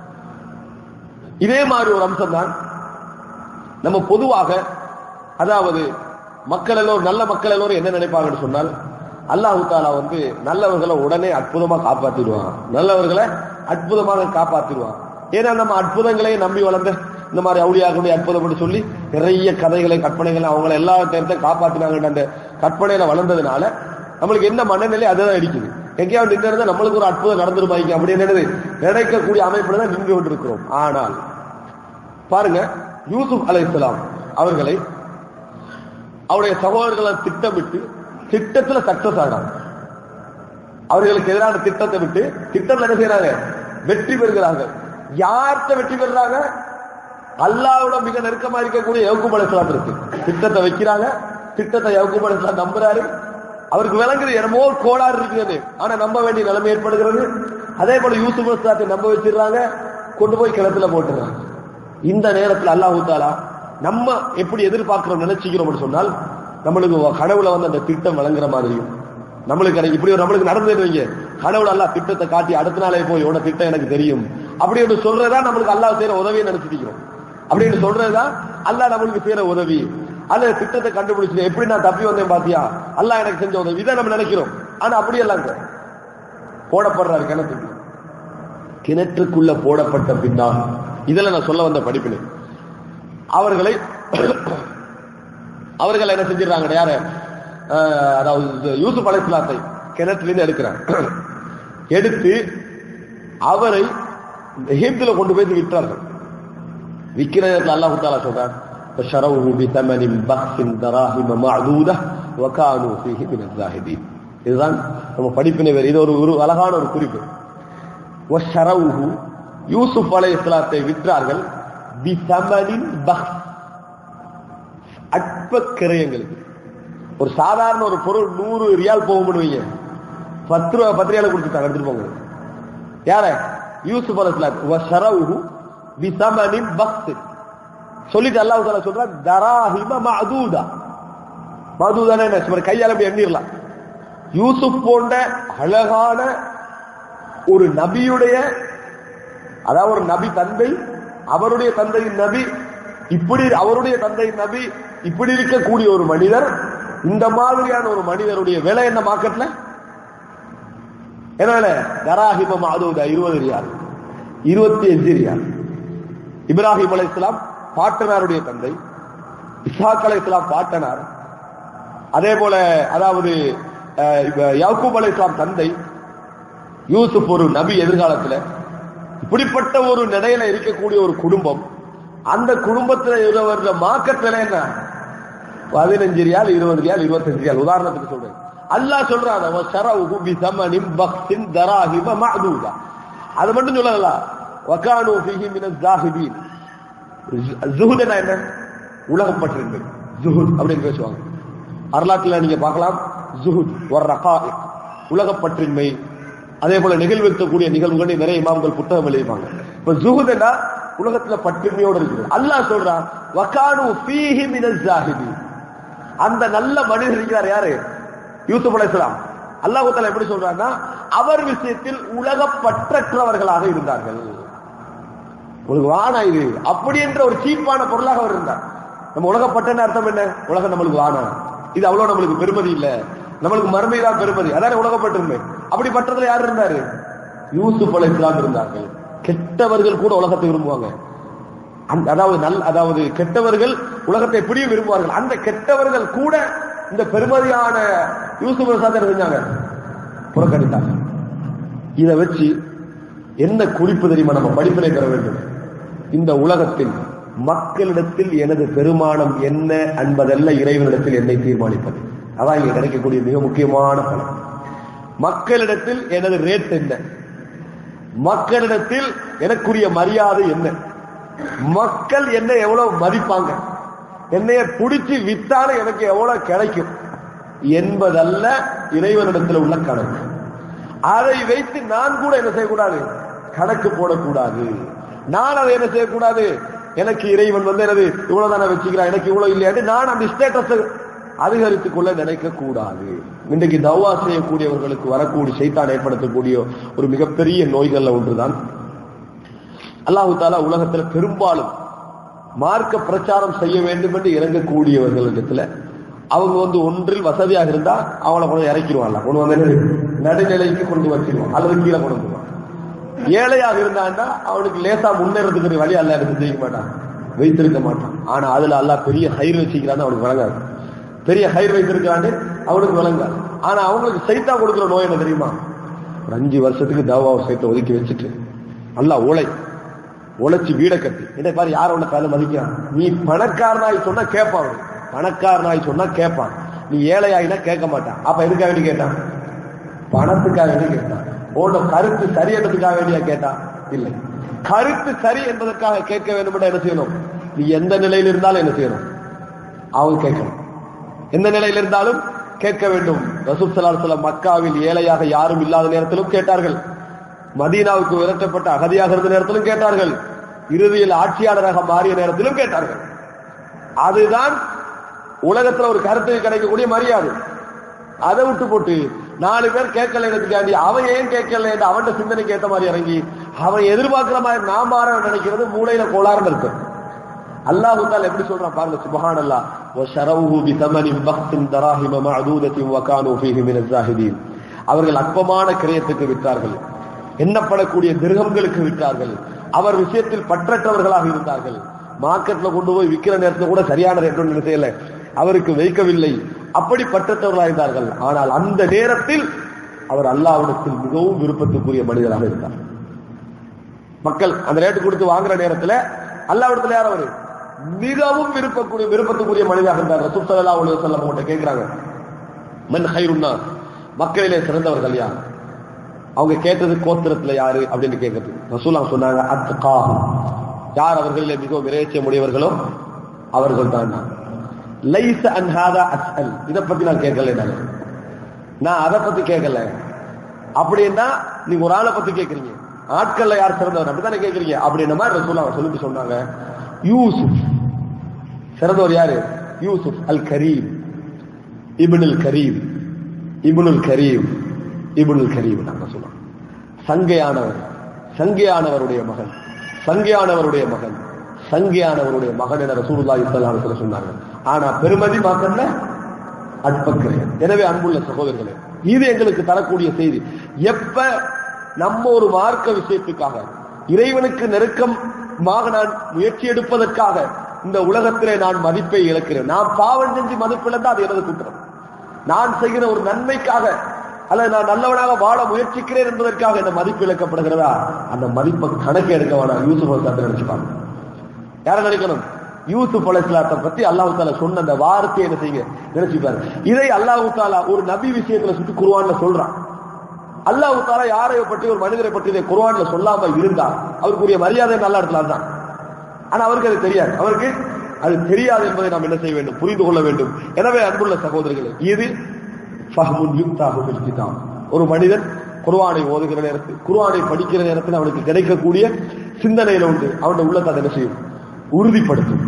இதே மாதிரி ஒரு அம்சம் தான் நம்ம பொதுவாக அதாவது மக்கள் எல்லோரும் நல்ல மக்கள் எல்லோரும் என்ன நினைப்பாங்கன்னு சொன்னால் அல்லாஹு தாலா வந்து நல்லவர்களை உடனே அற்புதமா காப்பாத்திடுவான் நல்லவர்களை அற்புதமாக காப்பாத்திடுவான் ஏன்னா நம்ம அற்புதங்களே நம்பி வளர்ந்த இந்த மாதிரி அவுளியாக்களுடைய அற்புதம் சொல்லி நிறைய கதைகளை கற்பனைகளை அவங்கள எல்லா நேரத்தையும் காப்பாத்தினாங்கன்ற அந்த கற்பனையில வளர்ந்ததுனால நம்மளுக்கு என்ன மனநிலை அதுதான் அடிக்குது எங்கேயாவது நின்று இருந்தா நம்மளுக்கு ஒரு அற்புதம் நடந்துருமாய்க்கு அப்படி என்னது நினைக்கக்கூடிய அமைப்புல தான் நின்று கொண்டிருக்கிறோம் ஆனால் பாருங்க யூசுப் அலைஹிஸ்ஸலாம் அவர்களை அவருடைய சகோதரர்களை திட்டமிட்டு திட்டத்துல சக்சஸ் ஆனாங்க அவர்களுக்கு எதிரான திட்டத்தை விட்டு திட்டத்தில் என்ன செய்யறாங்க வெற்றி பெறுகிறார்கள் யார்கிட்ட வெற்றி பெறுறாங்க அல்லாவோட மிக நெருக்கமா இருக்கக்கூடிய யவுக்குப் அலைஹிஸ்ஸலாம் இருக்கு திட்டத்தை வைக்கிறாங்க திட்டத்தை யவுக்குப் அலைஹிஸ்ஸலாம் நம்புறாரு அவருக்கு விளங்குது என்னமோ ஒரு கோளாறு இருக்கிறது ஆனா நம்ப வேண்டிய நிலைமை ஏற்படுகிறது அதே போல யூசுப் அலைஹிஸ்ஸலாத்தை நம்ப வச்சிடுறாங்க கொண்டு போய் கிணத்துல போட்டுறாங்க இந்த நேரத்தில் அல்லாஹு தாலா நம்ம எப்படி எதிர்பார்க்கிறோம் நினைச்சுக்கிறோம்னு சொன்னால் நம்மளுக்கு கனவுல வந்து அந்த திட்டம் வழங்குற மாதிரியும் நம்மளுக்கு கிடைக்கும் இப்படி ஒரு நம்மளுக்கு நடந்தது வைங்க கடவுள் அல்லாஹ் திட்டத்தை காட்டி அடுத்த நாளே போய் உன திட்டம் எனக்கு தெரியும் அப்படி என்று சொல்றதா நம்மளுக்கு அல்லாஹ் செய்யற உதவியை நினைச்சிருக்கிறோம் அப்படின்னு சொல்றதுதான் அல்லாஹ் நம்மளுக்கு செய்யற உதவி அல்ல திட்டத்தை கண்டுபிடிச்சு எப்படி நான் தப்பி வந்தேன் பாத்தியா அல்லாஹ் எனக்கு செஞ்ச உதவி இதை நம்ம நினைக்கிறோம் ஆனா அப்படி எல்லாம் இல்ல. போடப்படுறாரு கிணத்துக்கு கிணற்றுக்குள்ள போடப்பட்ட பின்னால் இதுல நான் சொல்ல வந்த படிப்பினை அவர்களை அவர்கள் என்ன செஞ்சிடறாங்க யாரு அஹ், அதாவது யூசுப் அலைஸ்லாத்தை கிணற்றிலிருந்து எடுக்கிறாங்க எடுத்து அவரை எகிப்துல கொண்டு போய் விற்றார்கள் விக்கிற நேரத்தில் அல்லாஹ் தாலா சொல்றான் فشروه بثمن بخس دراهم معدودة وكانوا فيه من الزاهدين இதுதான் நம்ம படிப்பினை வேறு இது ஒரு ஒரு அழகான ஒரு குறிப்பு وشروه யூசுப் அலை இஸ்லாத்தை விற்றார்கள் பிசமனின் பக்ஸ் அற்ப கிரயங்களுக்கு ஒரு சாதாரண ஒரு பொருள் நூறு ரியால் போகும்னு வைங்க பத்து ரூபா பத்து ரியால கொடுத்துட்டாங்க எடுத்துட்டு போங்க யார யூசுப் அலைஹிஸ்ஸலாம் வஷரவுஹு பிசமனின் பக்ஸ் சொல்லிட்டு அல்லாஹ் தஆலா சொல்றான் தராஹிம மஅதூதா மஅதூதான என்ன சும்மா கையால அப்படி எண்ணிரலாம் யூசுப் போன்ற அழகான ஒரு நபியுடைய அதாவது ஒரு நபி தந்தை அவருடைய தந்தையின் நபி இப்படி அவருடைய தந்தையின் நபி இப்படி இருக்கக்கூடிய ஒரு மனிதர் இந்த மாதிரியான ஒரு மனிதருடைய விலை என்ன மார்க்கெட்ல என்ன விலை தராஹிம மாதூதா இருபது ரியால் இருபத்தி அஞ்சு ரியால் இப்ராஹிம் அலை இஸ்லாம் பாட்டனாருடைய தந்தை இஸ்ஹாக் அலை இஸ்லாம் பாட்டனார் அதே போல அதாவது அஹ், இப்ப யாக்கூப் அலை இஸ்லாம் தந்தை யூசுப் ஒரு நபி எதிர்காலத்துல இப்படிப்பட்ட ஒரு நிலையில இருக்கக்கூடிய ஒரு குடும்பம் அந்த குடும்பத்துல இருவர மார்க்கெட் விலை என்ன பதினஞ்சு ரியால் இருபது ரியால் இருபத்தஞ்சு ரியால் உதாரணத்துக்கு சொல்றேன் அல்லாஹ் சொல்றான் அவன் ஷரவுஹு பிசமனின் பக்ஸின் தராஹிம மஅதூதா அது மட்டும் சொல்லல வகானு ஃபீஹி மின ஜாஹிதீன் ஜுஹுதுனா என்ன உலகப்பற்றின்மை ஜுஹுத் அப்படின்னு பேசுவாங்க வரலாற்றுல நீங்க பார்க்கலாம் ஜுஹுத் ஒரு ரகா உலகப்பற்றின்மை அதே போல நிகழ்விருக்கக்கூடிய நிகழ்வுகள் நிறைய இமாம்கள் புத்தகம் எழுதிப்பாங்க இப்ப ஜுஹுதுனா உலகத்துல பற்றின்மையோடு இருக்குது அல்லாஹ் சொல்றான் வகானு ஃபீஹி மின ஜாஹிதீன் அந்த நல்ல மனிதர் இருக்கிறார் யாரு யூசுப் அலைஹிஸ்ஸலாம் அல்லாஹ் தஆலா எப்படி சொல்றாங்கன்னா அவர் விஷயத்தில் உலகப்பற்றற்றவர்களாக இருந்தார்கள் உங்களுக்கு வானா இது அப்படி என்ற ஒரு சீப்பான பொருளாக அவர் இருந்தார் நம்ம உலகப்பட்டன்னு அர்த்தம் என்ன உலகம் நம்மளுக்கு வானா இது அவ்வளவு நம்மளுக்கு பெருமதி இல்ல நம்மளுக்கு மறுமை தான் பெருமதி அதான உலகப்பட்டிருமை அப்படி பட்டதுல யார் இருந்தாரு யூசுப் அலை இஸ்லாம் இருந்தார்கள் கெட்டவர்கள் கூட உலகத்தை விரும்புவாங்க அந்த- அதாவது நல் அதாவது கெட்டவர்கள் உலகத்தை எப்படியும் விரும்புவார்கள் அந்த கெட்டவர்கள் கூட இந்த பெருமதியான யூசுப் அலை செஞ்சாங்க புறக்கணித்தாங்க இதை வச்சு என்ன குறிப்பு தெரியுமா நம்ம படிப்பினை பெற வேண்டும் இந்த உலகத்தில் மக்களிடத்தில் எனது பெருமானம் என்ன என்பதல்ல இறைவனிடத்தில் என்னை தீர்மானிப்பது அதான் இங்க கிடைக்கக்கூடிய மிக முக்கியமான பலம் மக்களிடத்தில் எனது ரேட் என்ன மக்களிடத்தில் எனக்குரிய மரியாதை என்ன மக்கள் என்ன எவ்வளவு மதிப்பாங்க என்னைய பிடிச்சு வித்தான எனக்கு எவ்வளவு கிடைக்கும் என்பதல்ல இறைவனிடத்தில் உள்ள கணக்கு அதை வைத்து நான் கூட என்ன செய்யக்கூடாது கணக்கு போடக்கூடாது நான் அதை என்ன செய்யக்கூடாது எனக்கு இறைவன் வந்து எனது இவ்வளவுதானே வச்சுக்கிறான் எனக்கு இவ்வளவு இல்லையாட்டு நான் அந்த ஸ்டேட்டஸ் அதிகரித்துக் கொள்ள நினைக்க கூடாது இன்றைக்கு தவா செய்யக்கூடியவர்களுக்கு வரக்கூடிய சைத்தான் ஏற்படுத்தக்கூடிய ஒரு மிகப்பெரிய நோய்கள்ல ஒன்றுதான் அல்லாஹு தாலா உலகத்துல பெரும்பாலும் மார்க்க பிரச்சாரம் செய்ய வேண்டும் என்று இறங்கக்கூடியவர்களிடத்துல அவங்க வந்து ஒன்றில் வசதியாக இருந்தா அவங்கள கொண்டு இறக்கிடுவாங்க கொண்டு வந்து என்னது? நடுநிலைக்கு கொண்டு வச்சிருவான் அல்லது கீழே கொண்டு வந்துருவான் ஏழையாக இருந்தான்னா அவனுக்கு லேசா முன்னேறதுக்கு வழி அல்ல எடுத்து செய்ய மாட்டான் வைத்திருக்க மாட்டான் ஆனா அதுல அல்லாஹ் பெரிய ஹைர் வச்சுக்கிறான்னு அவனுக்கு வழங்காது பெரிய ஹைர் வைத்திருக்கான்னு அவனுக்கு வழங்காது ஆனா அவங்களுக்கு சைத்தா கொடுக்கிற நோய் என்ன தெரியுமா ஒரு அஞ்சு வருஷத்துக்கு தவாவை சைத்தை ஒதுக்கி வச்சுட்டு நல்லா உழை உழைச்சு வீடை கட்டி இதை பாரு யார உன்னை கால மதிக்கிறான் நீ பணக்காரனாய் சொன்னா கேட்பான் அவன். பணக்காரனாய் சொன்னா கேட்பான் நீ ஏழையாயினா கேட்க மாட்டான் அப்ப எதுக்காக வேண்டி கேட்டான் பணத்துக்காக வேண்டி கேட்டான் உன்னோட கருத்து சரியன்றதுக்காக வேண்டியா கேட்டான் இல்லை கருத்து சரி என்பதற்காக கேட்க வேண்டும் என்று என்ன செய்யணும் நீ எந்த நிலையில் இருந்தாலும் என்ன செய்யணும் அவன் கேட்கணும் எந்த நிலையில் இருந்தாலும் கேட்க வேண்டும் ரசூல் ஸல்லல்லாஹு அலைஹி மக்காவில் ஏழையாக யாரும் இல்லாத நேரத்திலும் கேட்டார்கள் மதீனாவுக்கு விரட்டப்பட்ட அகதியாக இருந்த நேரத்திலும் கேட்டார்கள் இறுதியில் ஆட்சியாளராக மாறிய நேரத்திலும் கேட்டார்கள் அதுதான் உலகத்துல ஒரு கருத்துக்கு கிடைக்கக்கூடிய மரியாதை அதை விட்டு போட்டு நாலு பேர் கேட்கல எனக்காண்டி அவன் ஏன் கேட்கல அவன் சிந்தனைக்கு ஏத்த மாதிரி இறங்கி அவன் எதிர்பார்க்கிற மாதிரி நான் மாற நினைக்கிறது மூளையில கோளாறுன்னு இருக்கு அல்லாஹ் தால் எப்படி சொல்றான் பாருங்க சுபஹான் அல்லாஹ் وَشَرَوْهُ بِثَمَنٍ بَخْسٍ دَرَاهِمَ مَعْدُودَةٍ وَكَانُوا فِيهِ مِنَ الزَّاهِدِينَ அவர்கள் அற்பமான கிரயத்துக்கு விற்றார்கள் எண்ணப்படக்கூடிய திருகங்களுக்கு விற்றார்கள் அவர் விஷயத்தில் பற்றற்றவர்களாக இருந்தார்கள் மார்க்கெட்ல கொண்டு போய் விற்கிற நேரத்துல கூட சரியான ரேட் ஒன்று செய்யல அவருக்கு வைக்கவில்லை அப்படி பற்றற்றவர்களாக இருந்தார்கள் ஆனால் அந்த நேரத்தில் அவர் அல்லாவிடத்தில் மிகவும் விருப்பத்துக்குரிய மனிதராக இருந்தார் மக்கள் அந்த ரேட்டு கொடுத்து வாங்குற நேரத்துல அல்லாவிடத்துல யார் அவரு மிகவும் விருப்பக்கூடிய விருப்பத்துக்குரிய மனிதராக இருந்தார் ரசூல் ஸல்லல்லாஹு அலைஹி வஸல்லம் கிட்ட கேக்குறாங்க மன் ஹைருன்னா மக்களிலே சிறந்தவர்கள் யார் அவங்க கேட்டது கோத்திரத்துல யாரு அப்படின்னு கேட்கறது ரசூலா சொன்னாங்க அத்காஹும் யார் அவர்களிலே மிகவும் விரைச்ச முடியவர்களோ அவர்கள் தான் நான் லைச அன்ஹாதா அஸ்அல் இத பத்தி நான் கேட்கல நான் நான் அதை பத்தி கேட்கல அப்படின்னா நீங்க ஒரு ஆளை பத்தி கேக்குறீங்க ஆட்கள்ல யார் சிறந்தவர் அப்படித்தானே கேக்குறீங்க அப்படின்ற மாதிரி ரசூலா சொல்லிட்டு சொன்னாங்க யூசுப் சிறந்தவர் யாரு யூசுப் அல் கரீம் இப்னுல் கரீம் இப்னுல் கரீம் இப்னுல் கரீம் நாங்க சொல்லலாம் சங்கையானவர் சங்கையானவருடைய மகன் சங்கையானவருடைய மகன் சங்கையானவருடைய மகன் என ரசூலுல்லாஹி ஸல்லல்லாஹு அலைஹி வஸல்லம் சொன்னாங்க ஆனா பெருமதி பார்க்கல அற்பக்கிரயம் எனவே அன்புள்ள சகோதரர்களே இது எங்களுக்கு தரக்கூடிய செய்தி எப்ப நம்ம ஒரு மார்க்க விஷயத்துக்காக இறைவனுக்கு நெருக்கமாக நான் முயற்சி எடுப்பதற்காக இந்த உலகத்திலே நான் மதிப்பை இழக்கிறேன் நான் பாவம் செஞ்சு மதிப்பிழந்தா அது எனது குற்றம் நான் செய்கிற ஒரு நன்மைக்காக அல்லது நான் நல்லவனாக வாழ முயற்சிக்கிறேன் என்பதற்காக இந்த மதிப்பு இழக்கப்படுகிறதா அந்த மதிப்பை கணக்கு எடுக்க வேணாம் யூசுப் அலிஸ்லாத்தை நினைச்சுப்பாங்க யாரை நினைக்கணும் யூசுப் அலிஸ்லாத்தை பத்தி அல்லாஹு தாலா சொன்ன அந்த வார்த்தையை என்ன செய்யுங்க நினைச்சுப்பாரு இதை அல்லாஹு தாலா ஒரு நபி விஷயத்துல சுற்றி குருவான்ல சொல்றான் அல்லாஹு தாலா யாரை பற்றி ஒரு மனிதரை பற்றி இதை குருவான்ல சொல்லாம இருந்தா அவருக்குரிய மரியாதை நல்ல இடத்துல தான் ஆனா அவருக்கு அது தெரியாது அவருக்கு அது தெரியாது என்பதை நாம் என்ன செய்ய வேண்டும் புரிந்து கொள்ள வேண்டும் எனவே அன்புள்ள சகோதரர்களே இது ஃபஹ்முன் யுக்தாஹு ஃபில் கிதாப் ஒரு மனிதன் குர்ஆனை ஓதுகிற நேரத்தில் குர்ஆனை படிக்கிற நேரத்தில் அவனுக்கு கிடைக்கக்கூடிய சிந்தனையில உண்டு அவனுடைய உள்ளத்தை அதை என்ன செய்யும் உறுதிப்படுத்தும்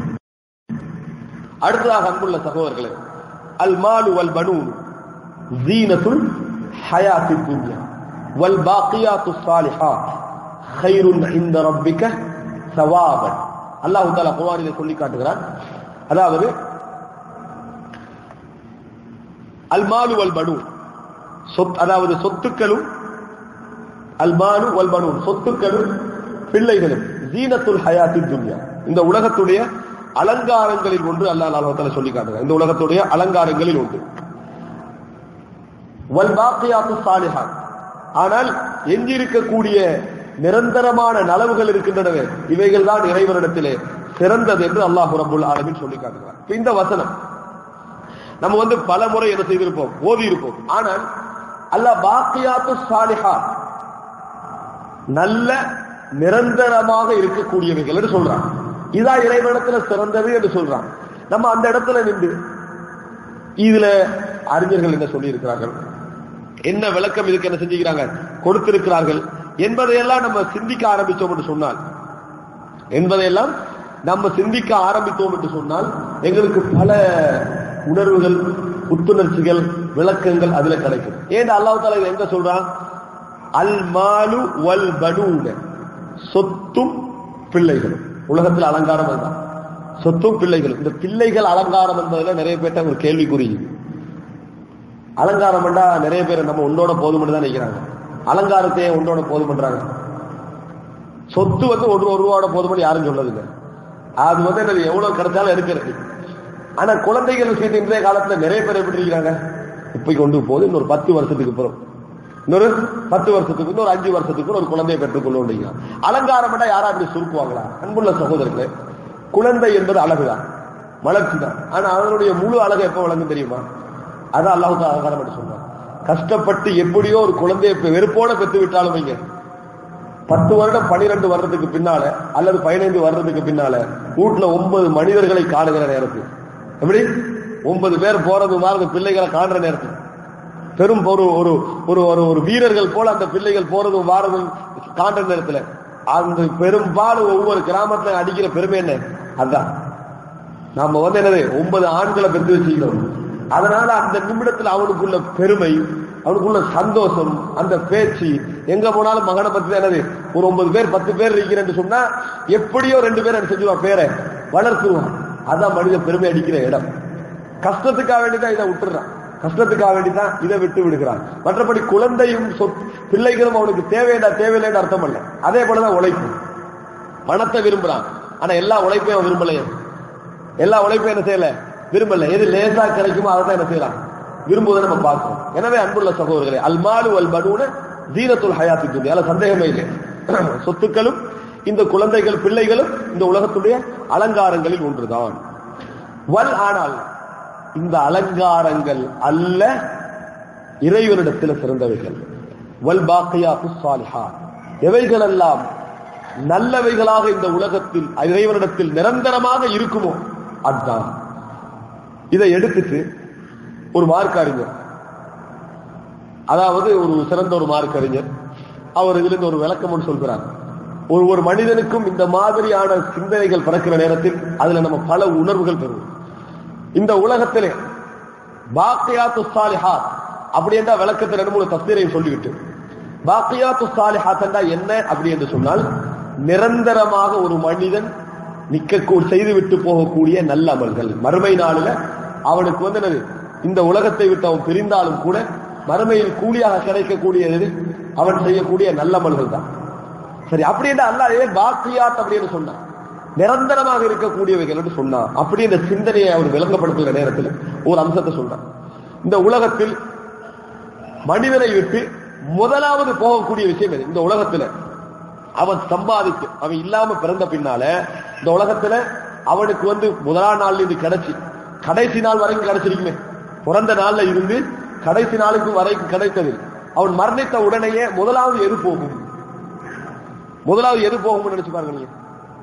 அடுத்ததாக அன்புள்ள சகோதரர்களே அல் மாலு வல் பனூன் ஜீனத்துல் ஹயாத்தி துன்யா வல் பாக்கியாத்து சாலிஹாத் خيرٌ عند ربك ثوابا அல்லாஹ் தஆலா குர்ஆனிலே சொல்லி காட்டுகிறான் அதாவது அல்மாலு வல் பனூன் சொத் அதாவது சொத்துக்களும் அல்மாலு வல் பனூன் சொத்துக்களும் பிள்ளைகளும் ஜீனத்துல் ஹயாத்தி துன்யா இந்த உலகத்துடைய அலங்காரங்களில் ஒன்று அல்லாஹ் அல்லாஹ் சொல்லி காட்டுகிறார் இந்த உலகத்துடைய அலங்காரங்களில் ஒன்று வல் பாக்கியாத்து சாலிஹாத் ஆனால் எஞ்சிருக்கக்கூடிய நிரந்தரமான நலவுகள் இருக்கின்றனவே இவைகள் தான் இறைவனிடத்திலே சிறந்தது என்று அல்லாஹ் ரபுல் ஆலமின் சொல்லி காட்டுகிறார் இப்ப இந்த வசனம் நம்ம வந்து பல முறை என்ன செய்திருப்போம் ஓதி இருப்போம் ஆனால் அல்லாஹ் பாக்கியாத்து சாலிஹா நல்ல நிரந்தரமாக இருக்கக்கூடியவைகள் என்று சொல்றான் இதான் இறைவனிடத்துல சிறந்தது என்று சொல்றான் நம்ம அந்த இடத்துல நின்று இதுல அறிஞர்கள் என்ன சொல்லி இருக்கிறார்கள் என்ன விளக்கம் இதுக்கு என்ன செஞ்சுக்கிறாங்க கொடுத்திருக்கிறார்கள் என்பதையெல்லாம் நம்ம சிந்திக்க ஆரம்பித்தோம் என்று சொன்னால் என்பதையெல்லாம் நம்ம சிந்திக்க ஆரம்பித்தோம் என்று சொன்னால் எங்களுக்கு பல உணர்வுகள் புத்துணர்ச்சிகள் விளக்கங்கள் அதுல கிடைக்கும் ஏன் அல்லாஹ் தாலா எங்க சொல்றான் அல் மாலு வல் பனூன சொத்தும் பிள்ளைகளும் உலகத்தில் அலங்காரம் அதுதான் சொத்தும் பிள்ளைகளும் இந்த பிள்ளைகள் அலங்காரம் என்பதுல நிறைய பேர்ட்ட ஒரு கேள்விக்குறி அலங்காரம் பண்ணா நிறைய பேர் நம்ம உண்டோட போதும் தான் நினைக்கிறாங்க அலங்காரத்தையே உண்டோட போதும் பண்றாங்க சொத்து வந்து ஒரு ஒரு ரூபாவோட போதும்னு யாரும் சொல்லதுங்க அது வந்து எனக்கு எவ்வளவு கிடைச்சாலும் இருக்கிறது ஆனா குழந்தைகள் விஷயத்தை இன்றைய காலத்துல நிறைய பேர் எப்படி இருக்கிறாங்க இப்ப கொண்டு போகுது இன்னொரு பத்து வருஷத்துக்கு அப்புறம் இன்னொரு பத்து வருஷத்துக்கு இன்னொரு அஞ்சு வருஷத்துக்கு ஒரு குழந்தையை பெற்றுக்கொள்ள முடியும் அலங்காரம் பண்ணா யாரா அப்படி சுருக்குவாங்களா அன்புள்ள சகோதரர்களே குழந்தை என்பது அழகுதான் வளர்ச்சி தான் ஆனா அதனுடைய முழு அழகு எப்ப வழங்கும் தெரியுமா அதான் அல்லாஹு அலங்காரம் பண்ணி சொல்றாங்க கஷ்டப்பட்டு எப்படியோ ஒரு குழந்தையை வெறுப்போட பெற்று விட்டாலும் வைங்க பத்து வருடம் பனிரெண்டு வர்றதுக்கு பின்னால அல்லது பதினைந்து வர்றதுக்கு பின்னால வீட்டுல ஒன்பது மனிதர்களை காணுகிற நேரத்தில் எப்படி ஒன்பது பேர் போறது மாதிரி பிள்ளைகளை காணுற நேரத்தில் பெரும் ஒரு ஒரு ஒரு ஒரு ஒரு வீரர்கள் போல அந்த பிள்ளைகள் போறதும் வாரதும் காண்ற நேரத்துல அந்த பெரும்பாலும் ஒவ்வொரு கிராமத்துல அடிக்கிற பெருமை என்ன அதான் நாம வந்து என்னது ஒன்பது ஆண்களை பெற்று வச்சுக்கிறோம் அதனால அந்த நிமிடத்தில் அவனுக்குள்ள பெருமை அவனுக்குள்ள சந்தோஷம் அந்த பேச்சு எங்க போனாலும் மகனை பத்தி தான் என்னது ஒரு ஒன்பது பேர் பத்து பேர் இருக்கிறேன்னு சொன்னா எப்படியோ ரெண்டு பேர் என்ன செஞ்சுவான் பேரை வளர்த்துருவான் அதான் மனித பெருமை அடிக்கிற இடம் கஷ்டத்துக்காக வேண்டிதான் இதை விட்டுறான் கஷ்டத்துக்காக வேண்டிதான் இதை விட்டு விடுகிறான் மற்றபடி குழந்தையும் சொத் பிள்ளைகளும் அவனுக்கு தேவையில்லை தேவையில்லைன்னு அர்த்தம் அல்ல அதே போலதான் உழைப்பு பணத்தை விரும்புறான் ஆனா எல்லா உழைப்பையும் அவன் விரும்பலையே எல்லா உழைப்பையும் என்ன செய்யல விரும்பல எது லேசா கிடைக்குமோ அதை தான் என்ன செய்யலாம் விரும்புவதை நம்ம பார்க்கிறோம் எனவே அன்புள்ள சகோதரர்களே அல்மாலு அல் பனூன தீனத்துல் ஹயாத்தி துன்யா அதுல சந்தேகமே இல்லை சொத்துக்களும் இந்த குழந்தைகள் பிள்ளைகளும் இந்த உலகத்துடைய அலங்காரங்களில் ஒன்றுதான் வல் ஆனால் இந்த அலங்காரங்கள் அல்ல இறைவனிடத்தில் சிறந்தவைகள் வல் பாக்கியா சாலிஹா எவைகளெல்லாம் நல்லவைகளாக இந்த உலகத்தில் இறைவனிடத்தில் நிரந்தரமாக இருக்குமோ அதுதான் இதை எடுத்துட்டு ஒரு மார்க் அறிஞர் அதாவது ஒரு சிறந்த ஒரு மார்க் அறிஞர் அவர் இதிலிருந்து ஒரு விளக்கம் சொல்கிறார் ஒரு ஒரு மனிதனுக்கும் இந்த மாதிரியான சிந்தனைகள் பிறக்கிற நேரத்தில் அதுல நம்ம பல உணர்வுகள் பெறுவோம் இந்த உலகத்திலே பாக்கியாத்து சாலிஹாத் அப்படி என்ற விளக்கத்தை ரெண்டு மூணு தஸ்தீரையும் சொல்லிவிட்டு பாக்கியாத்து சாலிஹாத் என்றா என்ன அப்படி என்று சொன்னால் நிரந்தரமாக ஒரு மனிதன் நிக்க செய்து விட்டு போகக்கூடிய நல்ல அமல்கள் மறுமை நாளில அவனுக்கு வந்து என்னது இந்த உலகத்தை விட்டு அவன் பிரிந்தாலும் கூட மறுமையில் கூலியாக கிடைக்கக்கூடியது அவன் செய்யக்கூடிய நல்ல அமல்கள் தான் சரி அப்படி என்று அல்லாதே பாக்கியாத் அப்படின்னு சொன்னான் நிரந்தரமாக இருக்கக்கூடியவைகள் என்று சொன்னான் அப்படி இந்த சிந்தனையை அவர் விளங்கப்படுத்துகிற நேரத்தில் ஒரு அம்சத்தை சொல்றான் இந்த உலகத்தில் மனிதனை விட்டு முதலாவது போகக்கூடிய விஷயம் எது இந்த உலகத்துல அவன் சம்பாதிக்க அவன் இல்லாம பிறந்த பின்னால இந்த உலகத்துல அவனுக்கு வந்து முதலாம் நாள்ல இருந்து கிடைச்சி கடைசி நாள் வரைக்கும் கிடைச்சிருக்குமே பிறந்த நாள்ல இருந்து கடைசி நாளுக்கு வரைக்கும் கிடைத்தது அவன் மரணித்த உடனேயே முதலாவது எது போகும் முதலாவது எது போகும்னு நினைச்சு பாருங்க நீங்க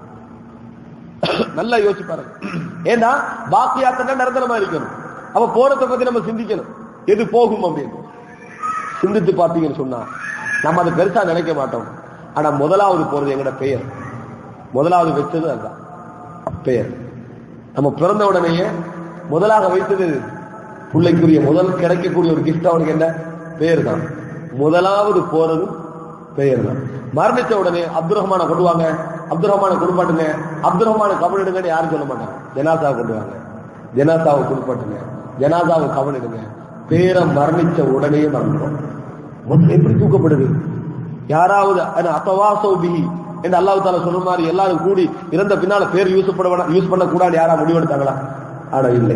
நல்லா யோசிச்சு பாருங்க ஏன்னா பாக்கியாத்தான் நிரந்தரமா இருக்கணும் அப்ப போறதை பத்தி நம்ம சிந்திக்கணும் எது போகும் அப்படின்னு சிந்தித்து பார்த்தீங்கன்னு சொன்னா நம்ம அதை பெருசா நினைக்க மாட்டோம் ஆனா முதலாவது போறது எங்கட பெயர் முதலாவது வச்சது அதுதான் பெயர் நம்ம பிறந்த உடனேயே முதலாக வைத்தது பிள்ளைக்குரிய முதல் கிடைக்கக்கூடிய ஒரு கிஃப்ட் அவனுக்கு என்ன பெயர் தான் முதலாவது போறது பெயர் தான் மரணிச்ச உடனே அப்துல் ரஹ்மான கொண்டு வாங்க அப்துல் ரஹ்மான குடுப்பாட்டுங்க அப்துல் ரஹ்மான கவனிடுங்கன்னு யாரும் சொல்ல மாட்டாங்க ஜனாசாவை கொண்டு வாங்க ஜனாசாவை குடுப்பாட்டுங்க ஜனாசாவை கவனிடுங்க பேரை மரணிச்ச உடனே மறந்துடும் எப்படி தூக்கப்படுது யாராவது அத்தவாசோபி என்று அல்லாஹ் தால சொல்ற மாதிரி எல்லாரும் கூடி இறந்த பின்னால பேர் யூஸ் பண்ண யூஸ் பண்ண கூடாது யாரா முடிவெடுத்தாங்களா ஆனா இல்லை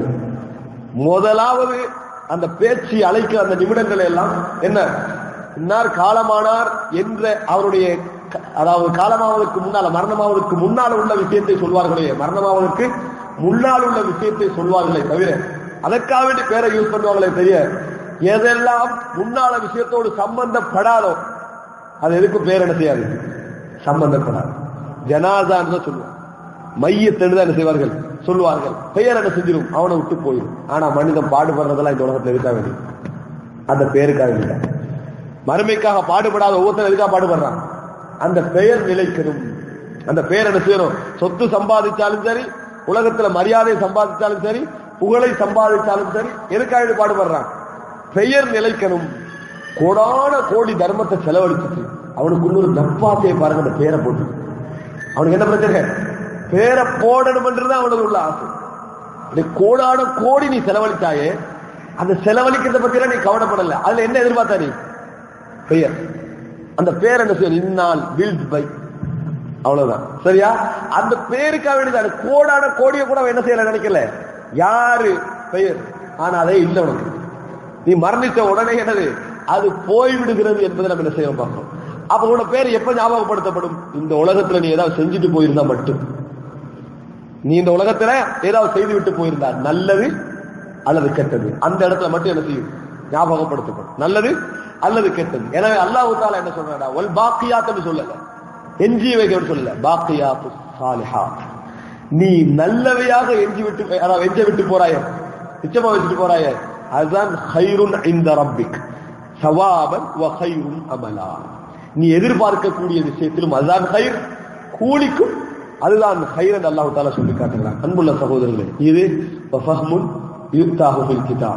முதலாவது அந்த பேச்சு அழைக்க அந்த நிமிடங்கள் எல்லாம் என்ன இன்னார் காலமானார் என்ற அவருடைய அதாவது காலமாவதற்கு முன்னால மரணமாவதற்கு முன்னால உள்ள விஷயத்தை சொல்வார்களே மரணமாவதற்கு முன்னால் உள்ள விஷயத்தை சொல்வார்களே தவிர அதற்காக வேண்டி பேரை யூஸ் பண்ணுவாங்களே தெரிய எதெல்லாம் முன்னால விஷயத்தோடு சம்பந்தப்படாதோ அது எதுக்கு பேர் என்ன செய்யாது சம்பந்தப்படாது ஜனாதான்னு தான் சொல்லுவாங்க மையத்தென்று தான் என்ன செய்வார்கள் சொல்லுவார்கள் பெயர் என்ன செஞ்சிடும் அவனை விட்டு போயிடும் ஆனா மனிதன் பாடுபடுறதெல்லாம் இந்த உலகத்துல இருக்கா வேண்டிய அந்த பேருக்காக இல்லை மறுமைக்காக பாடுபடாத ஒவ்வொருத்தர் எதுக்காக பாடுபடுறான் அந்த பெயர் நிலைக்கணும் அந்த பெயர் என்ன செய்யணும் சொத்து சம்பாதிச்சாலும் சரி உலகத்துல மரியாதை சம்பாதிச்சாலும் சரி புகழை சம்பாதிச்சாலும் சரி எதுக்காக பாடுபடுறான் பெயர் நிலைக்கணும் கோடான கோடி தர்மத்தை செலவழிச்சுட்டு அவனுக்கு இன்னொரு தப்பாசையை பாருங்க அந்த பேரை போட்டு அவனுக்கு என்ன பிரச்சனை பேரை போடணும் அவனுக்கு உள்ள ஆசை கோடான கோடி நீ செலவழித்தாயே அந்த செலவழிக்கிறத பத்தி நீ கவலைப்படல அதுல என்ன எதிர்பார்த்தா நீ பெயர் அந்த பேர் என்ன செய்யும் இந்நாள் பில்ட் பை அவ்வளவுதான் சரியா அந்த பேருக்காக வேண்டியது கோடான கோடியை கூட என்ன செய்யல நினைக்கல யாரு பெயர் ஆனா அதே இல்லை உனக்கு நீ மரணித்த உடனே என்னது அது போய்விடுகிறது என்பதை நம்ம என்ன செய்யணும் பார்க்கணும் அப்ப உன்னோட பேர் எப்ப ஞாபகப்படுத்தப்படும் இந்த உலகத்துல நீ ஏதாவது செஞ்சுட்டு போயிருந்தா மட்டும் நீ இந்த உலகத்துல ஏதாவது செய்து விட்டு போயிருந்தா நல்லது அல்லது கெட்டது அந்த இடத்துல மட்டும் என்ன செய்யும் ஞாபகப்படுத்தப்படும் நல்லது அல்லது கெட்டது எனவே அல்லாஹு தாலா என்ன சொல்றா ஒல் பாக்கியாத்துன்னு சொல்லல எஞ்சியவைகள் சொல்லல பாக்கியாத்து சாலிஹா நீ நல்லவையாக எஞ்சி விட்டு அதாவது எஞ்ச விட்டு போறாய நிச்சயமா வச்சுட்டு போறாய அதுதான் ஹைருன் இந்த ரப்பிக் சவாபன் வ ஹைருன் அமலா நீ எதிர்பார்க்கக்கூடிய விஷயத்திலும் அதுதான் ஹைர் கூலிக்கும் அதுதான் ஹைரன் அல்லாஹு தாலா சொல்லி காட்டுகிறான் அன்புள்ள சகோதரர்களே இது ஃபஹ்முன் யுக்தாஹு ஃபில் கிதாப்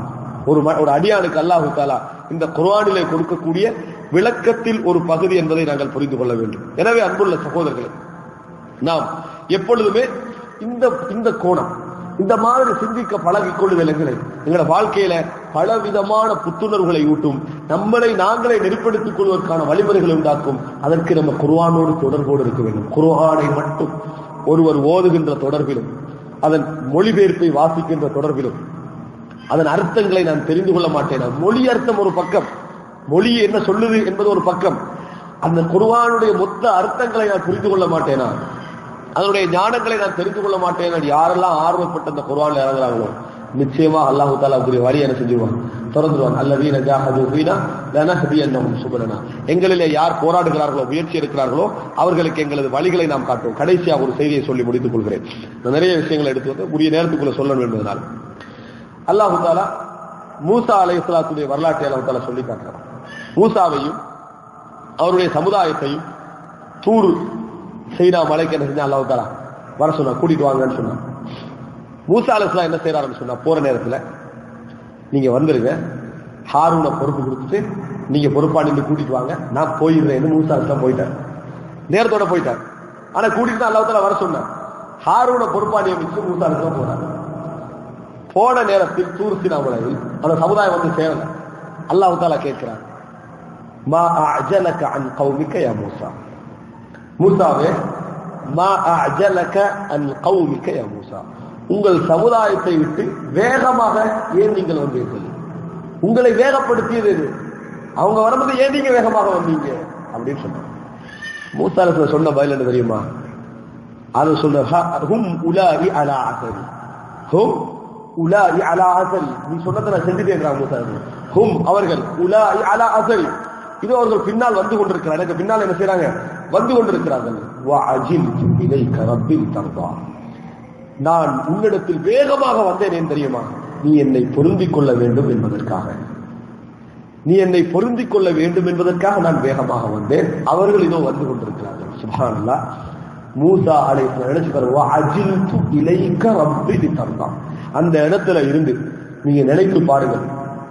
ஒரு ம- ஒரு அடியானுக்கு அல்லாஹு தாலா இந்த குர்ஆனிலே கொடுக்கக்கூடிய விளக்கத்தில் ஒரு பகுதி என்பதை நாங்கள் புரிந்து கொள்ள வேண்டும் எனவே அன்புள்ள சகோதரர்களே நாம் எப்பொழுதுமே இந்த இந்த கோணம் இந்த மாதிரி சிந்திக்க பழகிக் கொள்ளுதல்களை எங்களோட வாழ்க்கையில பலவிதமான புத்துணர்வுகளை ஊட்டும் நம்மளை நாங்களே நெருப்படுத்திக் கொள்வதற்கான வழிமுறைகளை உண்டாக்கும் அதற்கு நம்ம குர்ஆனோடு தொடர்போடு இருக்க வேண்டும் குர்ஆனை மட்டும் ஒருவர் ஓதுகின்ற தொடர்பிலும் அதன் மொழிபெயர்ப்பை வாசிக்கின்ற தொடர்பிலும் அதன் அர்த்தங்களை நான் தெரிந்து கொள்ள மாட்டேனா மொழி அர்த்தம் ஒரு பக்கம் மொழி என்ன சொல்லுது என்பது ஒரு பக்கம் அந்த குர்ஆனுடைய மொத்த அர்த்தங்களை நான் புரிந்து கொள்ள மாட்டேனா அதனுடைய ஞானங்களை நான் தெரிந்து கொள்ள மாட்டேன் யாரெல்லாம் ஆர்வப்பட்டு அந்த குர்ஆன்ல இறங்குறாங்களோ நிச்சயமா அல்லாஹு தாலா அப்படி வழி என்ன செஞ்சிருவான் திறந்துருவான் அல்லதீன ஜாஹது ஃபீனா லனஹ்தியன்னஹும் சுபலனா எங்களிலே யார் போராடுகிறார்களோ முயற்சி எடுக்கிறார்களோ அவர்களுக்கு எங்களது வழிகளை நாம் காட்டுவோம் கடைசியாக ஒரு செய்தியை சொல்லி முடித்துக் கொள்கிறேன் நான் நிறைய விஷயங்களை எடுத்து வந்து உரிய நேரத்துக்குள்ள சொல்லணும் என்பதனால் அல்லாஹு தாலா மூசா அலை இஸ்லாத்துடைய வரலாற்றை அல்லாஹு தாலா சொல்லி காட்டுறான் மூசாவையும் அவருடைய சமுதாயத்தையும் தூர் சைனா மலைக்கு என்ன செஞ்சா அல்லாஹு தாலா வர சொன்னா கூட்டிட்டு வாங்கன்னு சொன்னான் மூசா அலை இஸ்லாம் என்ன செய்யறாருன்னு சொன்னா போற நேரத்துல நீங்க வந்துருங்க ஹாரூனை பொறுப்பு கொடுத்துட்டு நீங்க பொறுப்பா நின்று கூட்டிட்டு வாங்க நான் போயிடுறேன்னு மூசா அலை இஸ்லாம் போயிட்டார் நேரத்தோட போயிட்டார் ஆனா கூட்டிட்டு தான் அல்லாஹ் தாலா வர சொன்னார் ஹாரூனை பொறுப்பா நியமிச்சு மூசா அலை இஸ்லாம் போனார் போன நேரத்தில் தூர் சினாமலையில் அந்த சமுதாயம் வந்து சேரல அல்லாஹ் தாலா கேட்கிறார் மா அஜலக அன் கௌமிக்க யா மூசா மூசாவே மா அஜலக அன் கௌமிக்க யா மூசா உங்கள் சமுதாயத்தை விட்டு வேகமாக ஏன் நீங்கள் வந்தீர்கள் உங்களை வேகப்படுத்தியது எது அவங்க வரும்போது ஏன் நீங்க வேகமாக வந்தீங்க அப்படின்னு சொன்னாங்க மூசா அலைஹிஸ்ஸலாம் சொன்ன பதில் என்ன தெரியுமா அது சொல்ற ஹும் உலாரி அலா அசரி ஹும் உலாரி அலா அசரி நீ சொன்னதை நான் செஞ்சுட்டேன் மூசா ஹும் அவர்கள் உலாரி அலா அசரி இது அவர்கள் பின்னால் வந்து கொண்டிருக்கிறார் எனக்கு பின்னால் என்ன செய்றாங்க வந்து கொண்டிருக்கிறார்கள் வஅஜில்து இலைக ரப்பில் தர்தா நான் உன்னிடத்தில் வேகமாக வந்தேன் ஏன் தெரியுமா நீ என்னை பொருந்திக் கொள்ள வேண்டும் என்பதற்காக நீ என்னை பொருந்திக் கொள்ள வேண்டும் என்பதற்காக நான் வேகமாக வந்தேன் அவர்கள் இதோ வந்து கொண்டிருக்கிறார்கள் சுபானல்லா மூசா அலைஹிஸ்ஸலாம் நினைச்சுப்பாரு வஅஜில்து இலைக ரப்பில் தர்தா அந்த இடத்துல இருந்து நீங்க நினைத்து பாருங்கள்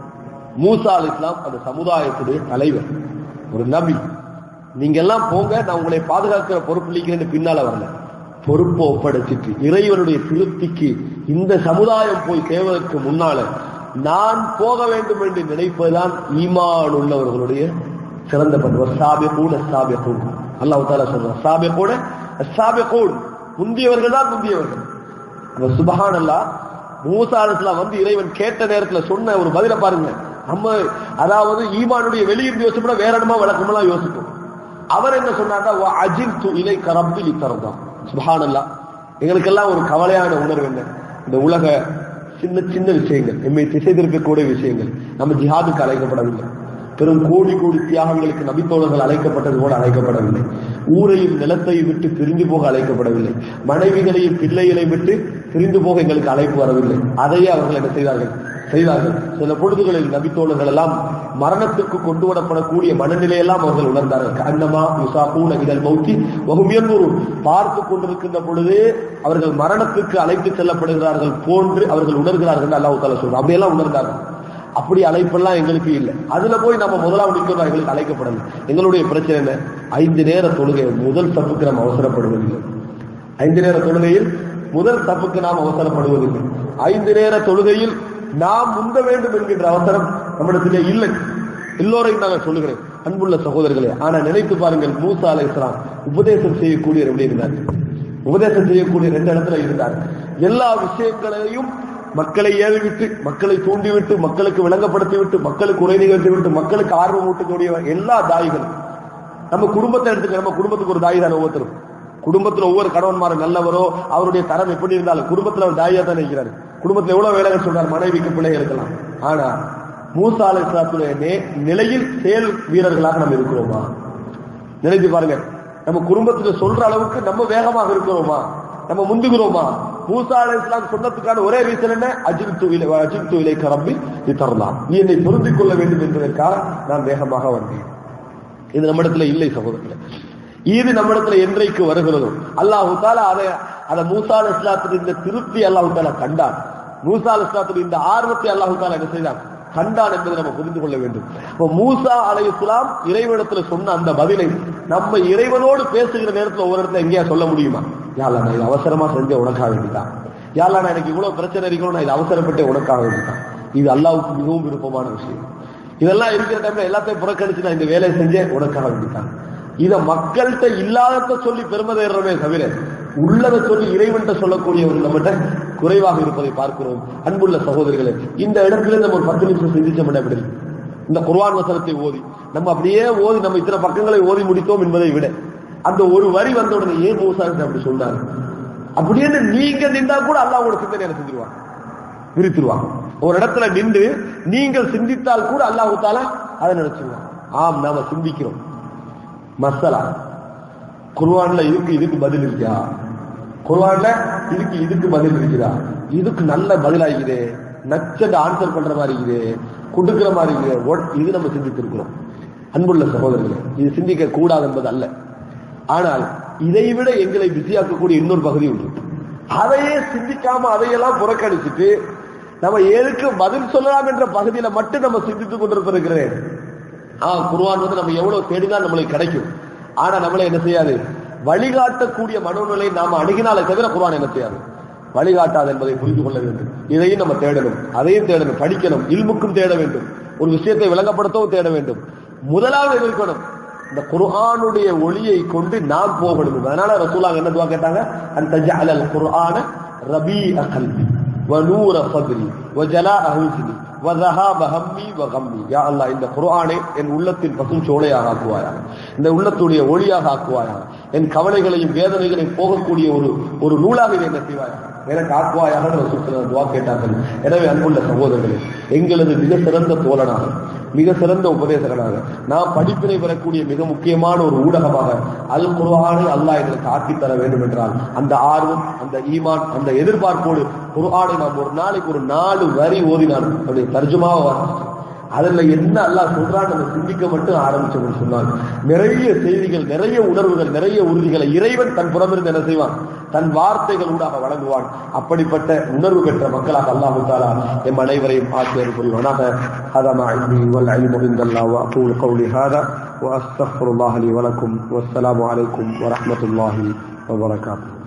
மூசா அலி இஸ்லாம் அந்த சமுதாயத்துடைய தலைவர் ஒரு நபி நீங்க எல்லாம் போங்க நான் உங்களை பாதுகாக்கிற பொறுப்பு பின்னால வரல பொறுப்பை ஒப்படைச்சிட்டு இறைவனுடைய திருப்திக்கு இந்த சமுதாயம் போய் சேவதற்கு முன்னால நான் போக வேண்டும் என்று நினைப்பதுதான் ஈமான் உள்ளவர்களுடைய சிறந்த பண்பு சாபியக்கூட சாபியக்கூட அல்லாஹ் தாலா சொல்றான் சாபியக்கூட சாபியக்கூட முந்தியவர்கள் தான் முந்தியவர்கள் சுபஹான் அல்லா மூசா அலிஸ்லாம் வந்து இறைவன் கேட்ட நேரத்துல சொன்ன ஒரு பதில பாருங்க நம்ம அதாவது ஈமானுடைய வெளியிருந்து யோசிப்போம் வேற இடமா விளக்கமெல்லாம் யோசிக்கும் அவர் என்ன சொன்னாங்க அஜில் து இலை கரப்பில் இத்தரதான் சுபஹானல்லா எங்களுக்கெல்லாம் ஒரு கவலையான உணர்வு என்ன இந்த உலக சின்ன சின்ன விஷயங்கள் எம்மை திசை திருப்பக்கூடிய விஷயங்கள் நம்ம ஜிஹாதுக்கு அழைக்கப்படவில்லை பெரும் கோடி கோடி தியாகங்களுக்கு நபித்தோழர்கள் அழைக்கப்பட்டது போல அழைக்கப்படவில்லை ஊரையும் நிலத்தையும் விட்டு பிரிந்து போக அழைக்கப்படவில்லை மனைவிகளையும் பிள்ளைகளையும் விட்டு பிரிந்து போக எங்களுக்கு அழைப்பு வரவில்லை அதையே அவர்கள் என்ன செய்தார்கள் செய்தார்கள் சில பொழுதுகளில் நபித்தோழர்கள் எல்லாம் மரணத்துக்கு கொண்டு வரப்படக்கூடிய மனநிலையெல்லாம் அவர்கள் உணர்ந்தார்கள் கண்ணமா யுசாபூன இதழ் மௌத்தி வகுமியன்பூர் பார்த்து கொண்டிருக்கின்ற பொழுது அவர்கள் மரணத்துக்கு அழைத்து செல்லப்படுகிறார்கள் போன்று அவர்கள் உணர்கிறார்கள் அல்லாஹ் தாலா சொல்றாங்க அப்படியெல்லாம் உணர்ந்தார்கள் அப்படி அழைப்பெல்லாம் எங்களுக்கு இல்லை அதுல போய் நம்ம முதலாவது நிற்கிறோம் எங்களுக்கு அழைக்கப்படல எங்களுடைய பிரச்சனை என்ன ஐந்து நேர தொழுகை முதல் தப்புக்கு நாம் அவசரப்படுவதில்லை ஐந்து நேர தொழுகையில் முதல் தப்புக்கு நாம் அவசரப்படுவதில்லை ஐந்து நேர தொழுகையில் நாம் முந்த வேண்டும் என்கின்ற அவசரம் நம்மிடத்திலே இல்லை எல்லோரையும் நாங்கள் சொல்லுகிறேன் அன்புள்ள சகோதரர்களே ஆனா நினைத்து பாருங்கள் மூசா அலை இஸ்லாம் உபதேசம் செய்யக்கூடிய எப்படி இருந்தார் உபதேசம் செய்யக்கூடிய ரெண்டு இடத்துல இருந்தார் எல்லா விஷயங்களையும் மக்களை ஏவிவிட்டு மக்களை தூண்டிவிட்டு மக்களுக்கு விளங்கப்படுத்தி விட்டு மக்களுக்கு உரை நிகழ்த்தி விட்டு மக்களுக்கு ஆர்வம் ஊட்டக்கூடிய எல்லா தாய்களும் நம்ம குடும்பத்தை எடுத்துக்க நம்ம குடும்பத்துக்கு ஒரு தாய் தானே ஒவ்வொருத்தரும் குடும்பத்துல ஒவ்வொரு கணவன்மாரும் நல்லவரோ அவருடைய தரம் எப்படி இருந்தாலும் குடும்பத்துல அவர் தாயா தான் நிற்கிறாரு குடும்பத்துல எவ்வளவு வேலைகள் சொல்றாரு மனைவிக்கு பிள்ளை இருக்கலாம் ஆனா மூசா அலை இஸ்லாத்துடைய நிலையில் செயல் வீரர்களாக நம்ம இருக்கிறோமா நினைத்து பாருங்க நம்ம குடும்பத்துல சொல்ற அளவுக்கு நம்ம வேகமாக இருக்கிறோமா நம்ம முந்துகிறோமா மூசா அலை இஸ்லாம் சொன்னதுக்கான ஒரே ரீசன் என்ன அஜில் தூவிலை அஜில் தூவிலை கரம்பி நீ தரலாம் நீ என்னை பொருந்திக் கொள்ள வேண்டும் என்பதற்காக நான் வேகமாக வந்தேன் இது நம்மிடத்துல இல்லை சகோதரர்களே இது நம்மிடத்துல என்றைக்கு வருகிறதோ அல்லாஹு தாலா அதை அதை மூசா அலி இஸ்லாத்தின் இந்த திருப்தி அல்லாஹு தாலா கண்டான் மூசா அலி இஸ்லாத்தின் இந்த ஆர்வத்தை அல்லாஹு தாலா என்ன செய்தான் கண்டான் என்பதை நம்ம புரிந்து கொள்ள வேண்டும் இப்போ மூசா அலை இஸ்லாம் இறைவனிடத்துல சொன்ன அந்த பதிலை நம்ம இறைவனோடு பேசுகிற நேரத்துல ஒரு இடத்துல எங்கேயா சொல்ல முடியுமா யாழ்லா நான் இது அவசரமா செஞ்ச உனக்காக வேண்டிதான் யாழ்லா நான் எனக்கு இவ்வளவு பிரச்சனை இருக்கணும் நான் இது அவசரப்பட்டு உனக்காக வேண்டிதான் இது அல்லாவுக்கு மிகவும் விருப்பமான விஷயம் இதெல்லாம் இருக்கிற டைம்ல எல்லாத்தையும் புறக்கணிச்சு நான் இந்த வேலையை செஞ்சேன் உனக்காக வேண்டிதான் இத மக்கள்கிட்ட இல்லாதத சொல்லி பெருமை தேடுறமே தவிர உள்ளதை சொல்லி இறைவன்கிட்ட சொல்லக்கூடியவர்கள் நம்மகிட்ட குறைவாக இருப்பதை பார்க்கிறோம் அன்புள்ள சகோதரிகளே இந்த இடத்துல நம்ம ஒரு பத்து நிமிஷம் சிந்திச்ச எப்படி இந்த குர்ஆன் வசனத்தை ஓதி நம்ம அப்படியே ஓதி நம்ம இத்தனை பக்கங்களை ஓதி முடித்தோம் என்பதை விட அந்த ஒரு வரி வந்த உடனே ஏன் மூசா அப்படி சொன்னாரு அப்படின்னு நீங்க நின்றா கூட அல்லாஹ் உங்களோட சிந்தனை என்ன செஞ்சிருவாங்க விரித்துருவாங்க ஒரு இடத்துல நின்று நீங்கள் சிந்தித்தால் கூட அல்லாஹு தாலா அதை நினைச்சிருவாங்க ஆம் நாம சிந்திக்கிறோம் மசலா குர்ஆன்ல இதுக்கு இதுக்கு பதில் இருக்கா குர்ஆன்ல இதுக்கு இதுக்கு பதில் இருக்குதா இதுக்கு நல்ல பதிலாகுது நச்சண்ட ஆன்சர் பண்ற மாதிரி இருக்குது கொடுக்கிற மாதிரி இருக்குது ஒட்- இது நம்ம சிந்தித்திருக்கிறோம் அன்புள்ள சகோதரர்களே இது சிந்திக்க கூடாது என்பது அல்ல ஆனால் இதை விட எங்களை பிஸியாக்கக்கூடிய இன்னொரு பகுதி உண்டு அதையே சிந்திக்காம அதையெல்லாம் புறக்கணிச்சுட்டு நம்ம எதுக்கு பதில் சொல்லலாம் என்ற பகுதியில மட்டும் நம்ம சிந்தித்துக் கொண்டிருக்கிறேன் ஆ குர்ஆன் வந்து நம்ம எவ்வளவு தேடினா நம்மளுக்கு கிடைக்கும் ஆனா நம்மளை என்ன செய்யாது வழிகாட்டக்கூடிய மனோநிலை நாம அணுகினாலே தவிர குர்ஆன் என்ன செய்யாது வழிகாட்டாது என்பதை புரிந்து கொள்ள வேண்டும் இதையும் நம்ம தேடணும் அதையும் தேடணும் படிக்கணும் இல்முக்கும் தேட வேண்டும் ஒரு விஷயத்தை விளங்கப்படுத்தவும் தேட வேண்டும் முதலாவது எது இருக்கணும் இந்த குர்ஆனுடைய ஒளியை கொண்டு நாம் போகணும் அதனால ரசூலாங்க என்ன துவா கேட்டாங்க அந்த தஜஅலல் குர்ஆன ரபீஅ கல்பி ونور صدري وجلاء حزني وذهاب همي وغمي யா அல்லாஹ் இந்த குர்ஆனை என் உள்ளத்தின் பசுஞ்சோலையாக ஆக்குவாயாக இந்த உள்ளத்துடைய ஒளியாக ஆக்குவாயாக என் கவலைகளையும் வேதனைகளையும் போகக்கூடிய ஒரு ஒரு நூலாக இதை என்ன செய்வாயாக எனக்கு ஆக்குவாயாக ரசூலுல்லாஹ் துவா கேட்டார்கள் எனவே அன்புள்ள சகோதரர்களே எங்களது மிக சிறந்த தோழனாக மிக சிறந்த உபதேசகனாக நாம் படிப்பினை பெறக்கூடிய மிக முக்கியமான ஒரு ஊடகமாக அல் குர்ஆனை அல்லாஹ் எங்களுக்கு ஆக்கித் தர வேண்டும் என்றால் அந்த ஆர்வம் அந்த ஈமான் அந்த எதிர்பார்ப்போடு குர்ஆனை நாம் ஒரு நாளைக்கு ஒரு நாலு வரி ஓதினால் அப்படி தர்ஜுமாவை வாசிச்சு அதுல என்ன அல்லாஹ் சொல்றான் நம்ம சிந்திக்க மட்டும் ஆரம்பிச்சோம்னு சொன்னால் நிறைய செய்திகள் நிறைய உணர்வுகள் நிறைய உறுதிகளை இறைவன் தன் புறமிருந்து என்ன செய்வான் தன் வார்த்தைகள் ஊடாக வழங்குவான் அப்படிப்பட்ட உணர்வு பெற்ற மக்களாக அல்லாஹு தாலா எம் அனைவரையும் ஆசிரியர் புரிவானாக هذا ما عندي والعلم عند الله واقول قولي هذا واستغفر الله لي ولكم والسلام عليكم ورحمه الله وبركاته